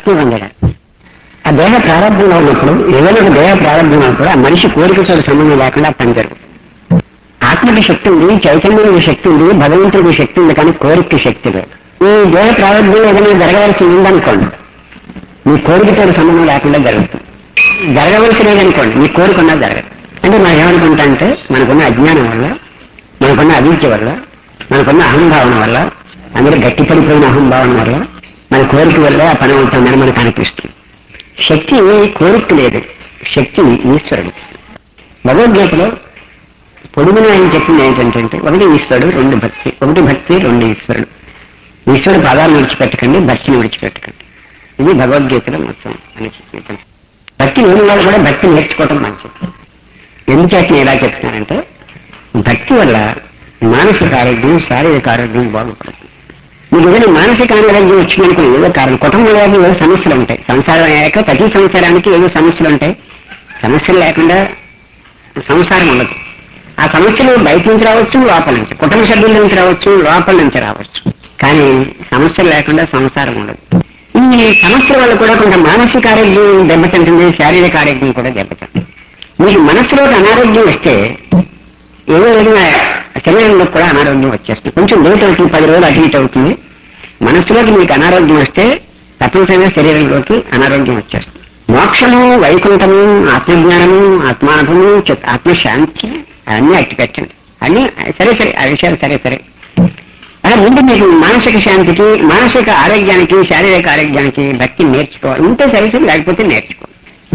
భక్తి పొందడం ఆ దేహ ప్రారంభంలో ఉన్నప్పుడు ఏదైనా ఒక దేహ ప్రారంభం ఉన్నప్పుడు ఆ మనిషి కోరికతో సంబంధం లేకుండా పని జరుగుతుంది ఆత్మకి శక్తి ఉంది చైతన్యానికి శక్తి ఉంది భగవంతుడికి శక్తి ఉంది కానీ కోరికకి శక్తి లేదు ఈ దేహ ప్రారంభంలో ఏదైనా జరగవలసి ఉందనుకోండి మీ కోరికతో సంబంధం లేకుండా జరుగుతుంది జరగవలసి లేదనుకోండి మీ కోరిక ఉన్నది జరగదు అంటే మనం ఏమనుకుంటా అంటే మనకున్న అజ్ఞానం వల్ల మనకున్న అవిద్య వల్ల మనకున్న అహంభావన వల్ల అందరూ గట్టిపడిపోయిన అహంభావన వల్ల మన కోరిక వల్ల ఆ పని అవుతుందని మనకు అనిపిస్తుంది శక్తి కోరిక లేదు శక్తి ఈశ్వరుడు భగవద్గీతలో పొడుగున ఆయన చెప్పింది ఏంటంటే ఒకటి ఈశ్వరుడు రెండు భక్తి ఒకటి భక్తి రెండు ఈశ్వరుడు ఈశ్వరుడు పాదాలను విడిచిపెట్టకండి భక్తిని విడిచిపెట్టకండి ఇది భగవద్గీతలో మొత్తం అని చెప్పి భక్తి లేని వాళ్ళు కూడా భక్తి నేర్చుకోవటం మంచిది ఎందుచేత నేను ఎలా చెప్తున్నానంటే భక్తి వల్ల మానసిక ఆరోగ్యం శారీరక ఆరోగ్యం బాగుపడుతుంది మీకు ఏదైనా మానసిక అనారోగ్యం వచ్చిందనుకో ఏదో కారణం కుటుంబంలో ఏదో సమస్యలు ఉంటాయి సంసారం అయ్యాక ప్రతి సంవత్సరానికి ఏదో సమస్యలు ఉంటాయి సమస్యలు లేకుండా సంసారం ఉండదు ఆ సమస్యలు బయట నుంచి రావచ్చు లోపల నుంచి కుటుంబ సభ్యుల నుంచి రావచ్చు లోపల నుంచి రావచ్చు కానీ సమస్యలు లేకుండా సంసారం ఉండదు ఈ సమస్యల వల్ల కూడా కొంత మానసిక ఆరోగ్యం దెబ్బతింటుంది శారీరక ఆరోగ్యం కూడా దెబ్బతింటుంది మీకు మనసులోకి అనారోగ్యం వస్తే ఏదో ఏదైనా శరీరంలో కూడా అనారోగ్యం వచ్చేస్తుంది కొంచెం లేట్ అవుతుంది పది రోజులు అటు ఇటు అవుతుంది మనసులోకి మీకు అనారోగ్యం వస్తే తప్పనిసరిగా శరీరంలోకి అనారోగ్యం వచ్చేస్తుంది మోక్షము వైకుంఠము ఆత్మజ్ఞానము ఆత్మానుభవము చిత్- ఆత్మశాంతి అన్నీ అట్టి పెట్టండి అన్ని సరే సరే ఆ విషయాలు సరే సరే అలా ముందు మీకు మానసిక శాంతికి మానసిక ఆరోగ్యానికి శారీరక ఆరోగ్యానికి భక్తి నేర్చుకోవాలి ఉంటే సరే సరే లేకపోతే నేర్చుకోవాలి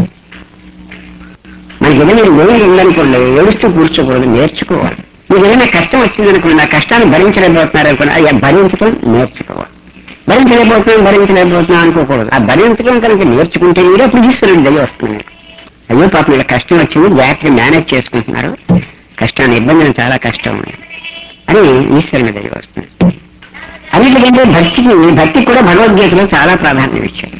మనకి ఏదైనా లోన్ ఉందనుకోండి ఏడుస్తూ కూర్చోకూడదు నేర్చుకోవాలి మీకు ఏదైనా కష్టం వచ్చిందనుకోండి ఆ కష్టాన్ని భరించలేకపోతున్నారు అనుకోండి అయ్యా భరించడం నేర్చుకోవాలి భరించలేకపోతున్నాం భరించలేకపోతున్నాం అనుకోకూడదు ఆ భరించడం కనుక నేర్చుకుంటే మీరు అప్పుడు ఈశ్వరుడు దయ వస్తుంది మీకు. అయ్యో పాపం ఇలా కష్టం వచ్చింది జాగ్రత్తగా మేనేజ్ చేసుకుంటున్నారు కష్టాన్ని ఇబ్బందులు చాలా కష్టం ఉంది అని ఈశ్వరుని దయ వస్తుంది అన్నిటికంటే భక్తికి భక్తికి కూడా భగవద్గీతలో చాలా ప్రాధాన్యం ఇచ్చారు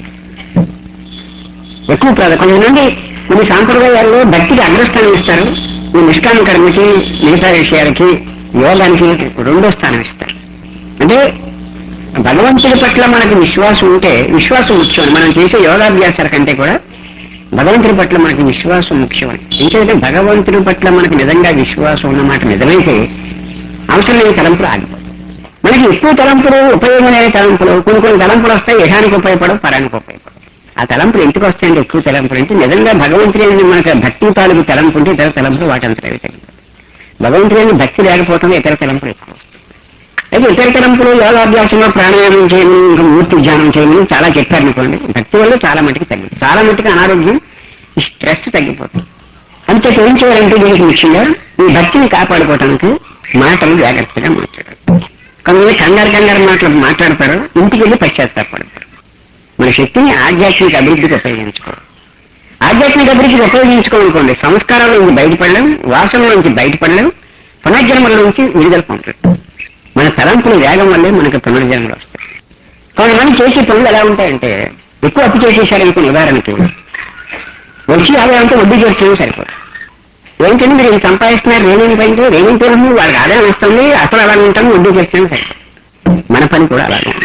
ఎక్కువ ప్రాధాన్యం కొంతమంది కొన్ని సాంప్రదాయాల్లో భక్తికి అగ్రస్థానం ఇస్తారు ఈ నిష్కామ కర్మకి మిగతా విషయాలకి యోగానికి రెండో స్థానం ఇస్తారు అంటే భగవంతుడి పట్ల మనకి విశ్వాసం ఉంటే విశ్వాసం ముఖ్యం మనం చేసే యోగాభ్యాసాల కంటే కూడా భగవంతుడి పట్ల మనకి విశ్వాసం ముఖ్యమని ఎందుకంటే భగవంతుడి పట్ల మనకి నిజంగా విశ్వాసం ఉన్నమాట నిజమైతే అవసరం లేని తలంపులు ఆగిపోతాయి మనకి ఎక్కువ తలంపులు ఉపయోగం లేని తలంపులు కొన్ని కొన్ని తలంపులు వస్తాయి యశానికి ఉపయోగపడవు పరానికి ఉపయోగపడవు ఆ తలంపులు ఎందుకు వస్తాయంటే ఎక్కువ తలంపులు అంటే నిజంగా భగవంతుని మనకు భక్తి తాలూకు తలంపు ఉంటే ఇతర తలంపులు వాటంతా అవి తగ్గుతాయి భగవంతుని భక్తి లేకపోవడం ఇతర తలంపులు ఎక్కువ వస్తాయి. అయితే ఇతర తలంపులు యోగాభ్యాసంలో ప్రాణాయామం చేయమని ఇంకా మూర్తి ధ్యానం చేయమని చాలా చెప్పారు అనుకోండి భక్తి వల్ల చాలా మటుకు తగ్గింది చాలా మటుకు అనారోగ్యం ఈ స్ట్రెస్ తగ్గిపోతుంది అంతే ఏం చేయాలంటే దీనికి ముఖ్యంగా ఈ భక్తిని కాపాడుకోవడానికి మాటలు జాగ్రత్తగా మాట్లాడాలి కొంతమంది కంగారు కంగారు మాటలు మాట్లాడతారు ఇంటికి వెళ్ళి పశ్చాత్తాపడతారు మన శక్తిని ఆధ్యాత్మిక అభివృద్ధికి ఉపయోగించుకోవాలి ఆధ్యాత్మిక అభివృద్ధికి ఉపయోగించుకోవాలనుకోండి సంస్కారాల నుంచి బయటపడలేం వాసనల నుంచి బయటపడలేం పునర్జన్మల నుంచి విడుదల పొందలేం మన తలంపుల వేగం వల్లే మనకు పునర్జన్మలు వస్తాయి కొంతమంది చేసే పనులు ఎలా ఉంటాయంటే ఎక్కువ అప్పు చేసేసారనుకున్న ఉదాహరణకి వచ్చి ఆదాయంతో వడ్డీ చేర్చడం సరిపోదు ఏంటంటే మీరు ఇది సంపాదిస్తున్నారు రేణింగ్ పైన రేణింగ్ పైన వాళ్ళకి ఆదాయం వస్తుంది అసలు అలా ఉంటాం వడ్డీ చేర్చడం సరిపోదు మన పని కూడా అలాగే ఉంది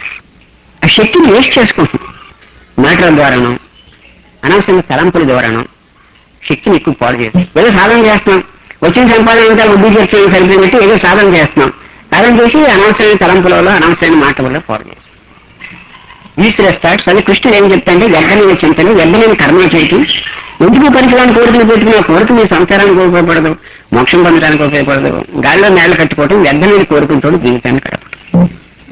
ఆ శక్తిని వేస్ట్ చేసుకుంటుంది మాటల ద్వారాను అనవసరమైన తలంపుల ద్వారాను శక్తిని ఎక్కువ పాడు చేస్తాం ఏదో సాధన చేస్తున్నాం వచ్చిన సంపాదన అంతా వడ్డీ చేర్చడం సరిపోయినట్టు ఏదో సాధన చేస్తున్నాం సాధన చేసి అనవసరమైన తలంపులలో అనవసరమైన మాటల వల్ల పాడు చేస్తాం ఈశ్వరస్తాడు అది కృష్ణుడు ఏం చెప్తాంటే వ్యర్థమైన చింతలు వ్యర్థమైన కర్మ చేయటం ఎందుకు పరిసరాన్ని కోరికలు పెట్టుకున్న కోరిక మీ సంసారానికి ఉపయోగపడదు మోక్షం పొందడానికి ఉపయోగపడదు గాలిలో నేల కట్టుకోవటం వ్యర్థమైన కోరుకుంటూ జీవితాన్ని గడపడం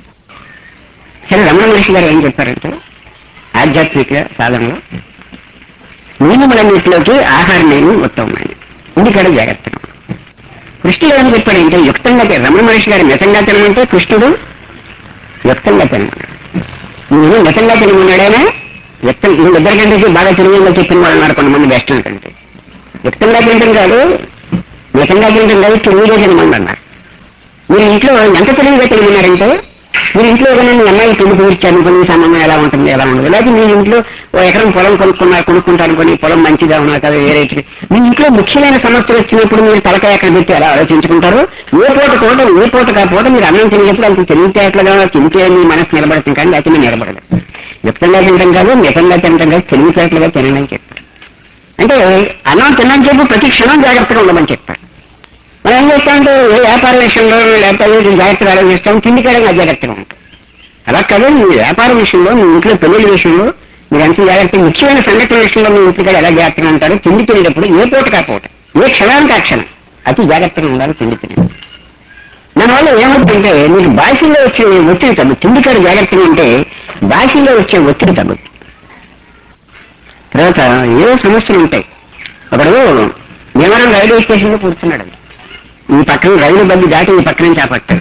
సరే రమణ మహర్షి గారు ఏం చెప్పారంటే ఆధ్యాత్మిక సాధనలో నియమములన్నింటిలోకి ఆహార నియమం ఉత్తమమైన ఇందుకడ జాగ్రత్తగా ఉండాలి. కృష్ణుడు ఏం చెప్పాడంటే యుక్తంగా తిన- రమణ మహర్షి గారు మితంగా తినమంటే కృష్ణుడు యుక్తంగా తినమన్నాడు నేను మితంగా తినమన్నాడేనా యుక్తం ఈ ఇద్దరికంటే బాగా తిరిగి చెప్పిన వాళ్ళు ఉన్నారు కొంతమంది బెస్ట్ కంటే యుక్తంగా తినడం కాదు మితంగా తినడం కాదు తెలివిగా తినమని అన్నారు మీరు ఇంట్లో ఎంత తెలివిగా తినమన్నారంటే మీరు ఇంట్లో ఏదైనా మీ అమ్మాయి పెళ్లి కుదిర్చారు కొన్ని సంబంధం ఎలా ఉంటుంది ఎలా ఉండదు లేకపోతే మీ ఇంట్లో ఓ ఎకరం పొలం కొనుక్కున్నారు కొనుక్కుంటారు కొని పొలం మంచిగా ఉన్నారు కదా వేరే ఇటు. మీ ఇంట్లో ముఖ్యమైన సమస్యలు వచ్చినప్పుడు మీరు తలకాయ ఎక్కడ పెట్టి ఎలా ఆలోచించుకుంటారు ఏ పూట పూట ఏ పూట కా పూట మీరు అన్నం తినేటప్పుడు అంత తెలివితేటలుగా తింటే మీ మనసు నిలబడుతుంది కానీ లేకపోతే మీరు నిలబడదు యుక్తంగా తినడం కాదు మితంగా తినడం కాదు తెలివితేటలుగా తినని చెప్పారు అంటే అన్నం తినని చెప్పి ప్రతి క్షణం జాగ్రత్తగా ఉండమని చెప్పారు మనం ఏం చేస్తామంటే ఏ వ్యాపార విషయంలో లేకపోతే ఏదో జాగ్రత్తగా ఆలోచిస్తాం తిండి కాడగా అజాగ్రత్తగా ఉంటాం అలా కాదు మీ వ్యాపార విషయంలో మీ ఇంట్లో పెళ్లి విషయంలో మీరు ఎంత జాగ్రత్త ముఖ్యమైన సంఘటన విషయంలో మీ ఇంటి కాడ ఎలా జాగ్రత్తగా ఉంటారు తిండి తినేటప్పుడు ఏ పూట కాపోట ఏ క్షణానికి ఆ క్షణం అతి జాగ్రత్తగా ఉండాలి తిండి తినేది దానివల్ల ఏమవుతుందంటే మీకు బాహ్యంలో వచ్చే ఒత్తిడి తగ్గుతుంది తిండి కాడ జాగ్రత్తగా ఉంటే బాహ్యంలో వచ్చే ఒత్తిడి తగ్గుతుంది తర్వాత ఏవో సమస్యలు ఉంటాయి ఒకడు భీమవరం రైల్వే స్టేషన్ లో కూర్చున్నాడు ఈ పక్కన రైలు బగ్గి దాటి ఈ పక్క నుంచి ఆ పట్టాడు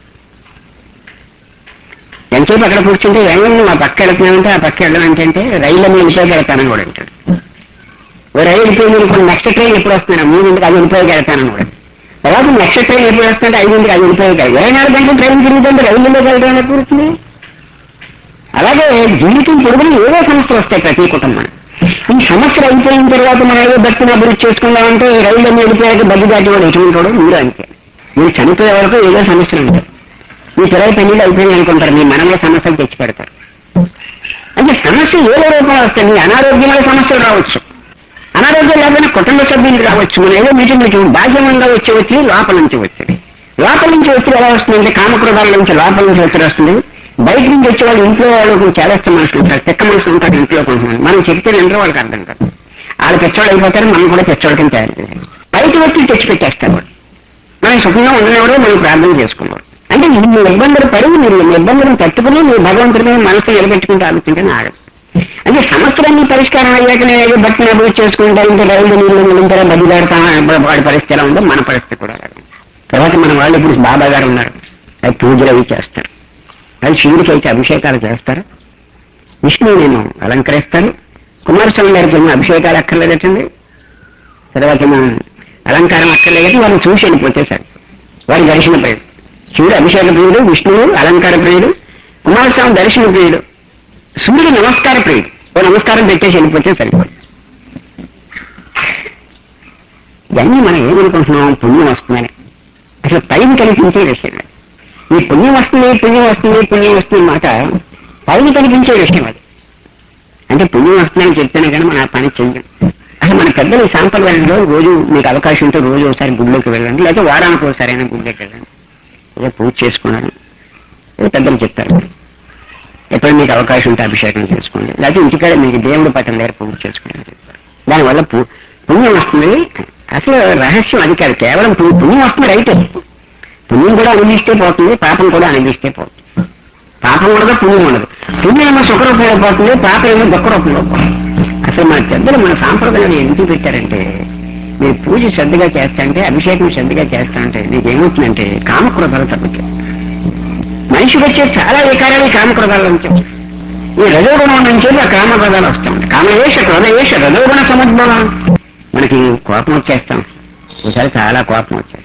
ఎంతసేపు అక్కడ కూర్చుంటే ఏమైంది మా పక్క వెళ్తున్నామంటే ఆ పక్క వెళ్ళమంటే అంటే రైలు అన్ని వెళ్ళిపోయి వెళ్తానని కూడా అంటాడు ఓ రైలు వెళ్ళిపోయింది అనుకోండి నెక్స్ట్ ట్రైన్ ఎప్పుడు వస్తున్నాడు మూడింటికి అది వెళ్ళిపోయి వెళ్తానని కూడా తర్వాత నెక్స్ట్ ట్రైన్ ఎప్పుడు వస్తుంటే ఐదింటికి అది వెళ్ళిపోయి వెళ్తాడు ఇరవై నాలుగు గంటలు ట్రైన్ తిరుగుతుంటే రైలులోకి వెళ్ళడం కూర్చుంది అలాగే జీవితం పొడుగుని ఏవో సమస్యలు వస్తాయి ప్రతి కుటుంబం ఈ సమస్యలు అయిపోయిన తర్వాత మనం ఏదో భక్తిని అభివృద్ధి చేసుకుందామంటే రైలు అన్ని వెళ్ళిపోయాక బగ్గి దాటి వాడు ఎటువంటి వాడు మీరు అంతే మీరు చనిపోయే వరకు ఏదో సమస్యలు ఉంటాయి మీ పిల్లల పెళ్లిళ్ళు అయిపోయింది అనుకుంటారు మీ మనలో సమస్యలు తెచ్చి పెడతారు అంటే సమస్య ఏదో రూపంలో వస్తాయి మీ అనారోగ్యమైన సమస్యలు రావచ్చు అనారోగ్యం లేకపోయినా కుటుంబ సభ్యులు రావచ్చు మనం ఏదో మీటింగ్ మీటింగ్ బాధ్యమంగా వచ్చి వచ్చి లోపల నుంచి వచ్చేది లోపల నుంచి వచ్చి ఎలా వస్తుందంటే కామక్రోధాల నుంచి లోపల నుంచి వచ్చి వస్తుంది బయట నుంచి వచ్చే వాళ్ళు ఇంట్లో వాళ్ళు చాలా మనుషులు ఉంటారు చెక్క మనుషులు ఉంటారు ఇంట్లో కొంతమంది మనం చెప్తే వినరు వాళ్ళకి అర్థం కాదు వాళ్ళు పెచ్చోళ్ళు అయిపోతారు మనం కూడా పెచ్చోళ్ళ కింద తయారు చేయాలి బయట వచ్చి తెచ్చి పెట్టేస్తారు వాళ్ళు మనం సుఖంగా ఉండేవాడు మనం ప్రార్థన చేసుకున్నాడు అంటే మీ ఇబ్బందులు పడి మీరు మీ ఇబ్బందులను తట్టుకుని మీ భగవంతుడి మీద మనసు నిలబెట్టుకుంటూ ఆలోచించే ఆగదు అంటే సమస్యలన్నీ పరిష్కారం అయ్యాక నేను ఏదో భక్తిని అభివృద్ధి చేసుకుంటా ఇంత రైలు నీళ్ళు నిలింటారా బడి దాడతాం వాడి పరిస్థితి ఎలా ఉందో మన పరిస్థితి కూడా అలాగే ఉంది. తర్వాత మన వాళ్ళు ఇప్పుడు బాబా గారు ఉన్నారు అది పూజలు అవి చేస్తారు అది శివుడికి అయితే అభిషేకాలు చేస్తారు విష్ణువు నేను అలంకరిస్తాను కుమారస్వామి గారికి ఏమో అభిషేకాలు అక్కర్లేదటండి తర్వాత ఏమో అలంకారం అక్కర్లేదట వాళ్ళని చూసి వెళ్ళిపోతే సరే వారి దర్శన ప్రియుడు శివుడు అభిషేక ప్రియుడు విష్ణువు అలంకార ప్రియుడు కుమారస్వామి దర్శన ప్రియుడు సూర్యుడు నమస్కార ప్రియుడు ఓ నమస్కారం పెట్టేసి వెళ్ళిపోతే సరిపోదు ఇవన్నీ మనం ఏమనుకుంటున్నాం పుణ్యం వస్తుందని అసలు పైన కనిపించే విషయం అది. ఈ పుణ్యం వస్తుంది పుణ్యం వస్తుంది పుణ్యం వస్తుంది మాట పైన కనిపించే విషయం అది అంటే పుణ్యం వస్తుందని చెప్తేనే కానీ మనం ఆ పని చెయ్యం అసలు మన పెద్దలు ఈ సాంప్రదాయంలో రోజు మీకు అవకాశం ఉంటే రోజు ఒకసారి గుడిలోకి వెళ్ళండి లేకపోతే వారానికి ఒకసారి అయినా గుడిలోకి వెళ్ళండి ఏదో పూజ చేసుకున్నాను ఏదో పెద్దలు చెప్తారు ఎప్పుడు మీకు అవకాశం ఉంటే అభిషేకం చేసుకోండి లేకపోతే ఇంటికాడ మీకు దేవుడి పట్టం దగ్గర పూజ చేసుకోండి అని చెప్తారు దానివల్ల పు- పుణ్యం వస్తుంది అసలు రహస్యం అది కాదు కేవలం పు- పుణ్యం వస్తుంది రైతే పుణ్యం కూడా అనుభవిస్తే పోతుంది పాపం కూడా అనుభవిస్తే పోతుంది పాపం ఉండదు పుణ్యం ఉండదు పుణ్యం ఏమో సుఖ రూపంలో పోతుంది పాపం ఏమో దుఃఖ రూపంలో పోతుంది అసలు మన పెద్దలు మన సాంప్రదాయాలు ఎందుకు పెట్టారంటే మీరు పూజ శ్రద్ధగా చేస్తాంటే అభిషేకం శ్రద్ధగా చేస్తాంటే నీకు ఏమవుతుందంటే కామక్రోధాలు తగ్గుతాయి మనిషికి వచ్చే చాలా వికారాలు ఈ కామక్రోధాల నుంచి వస్తాయి. ఈ రజోగుణం నుంచి ఆ కామక్రోధాలు వస్తూ ఉంటాయి కామయేష క్రోధయేష రజోగుణ సముద్భవం మనకి కోపం వచ్చేస్తాం ఒకసారి చాలా కోపం వచ్చేస్తాం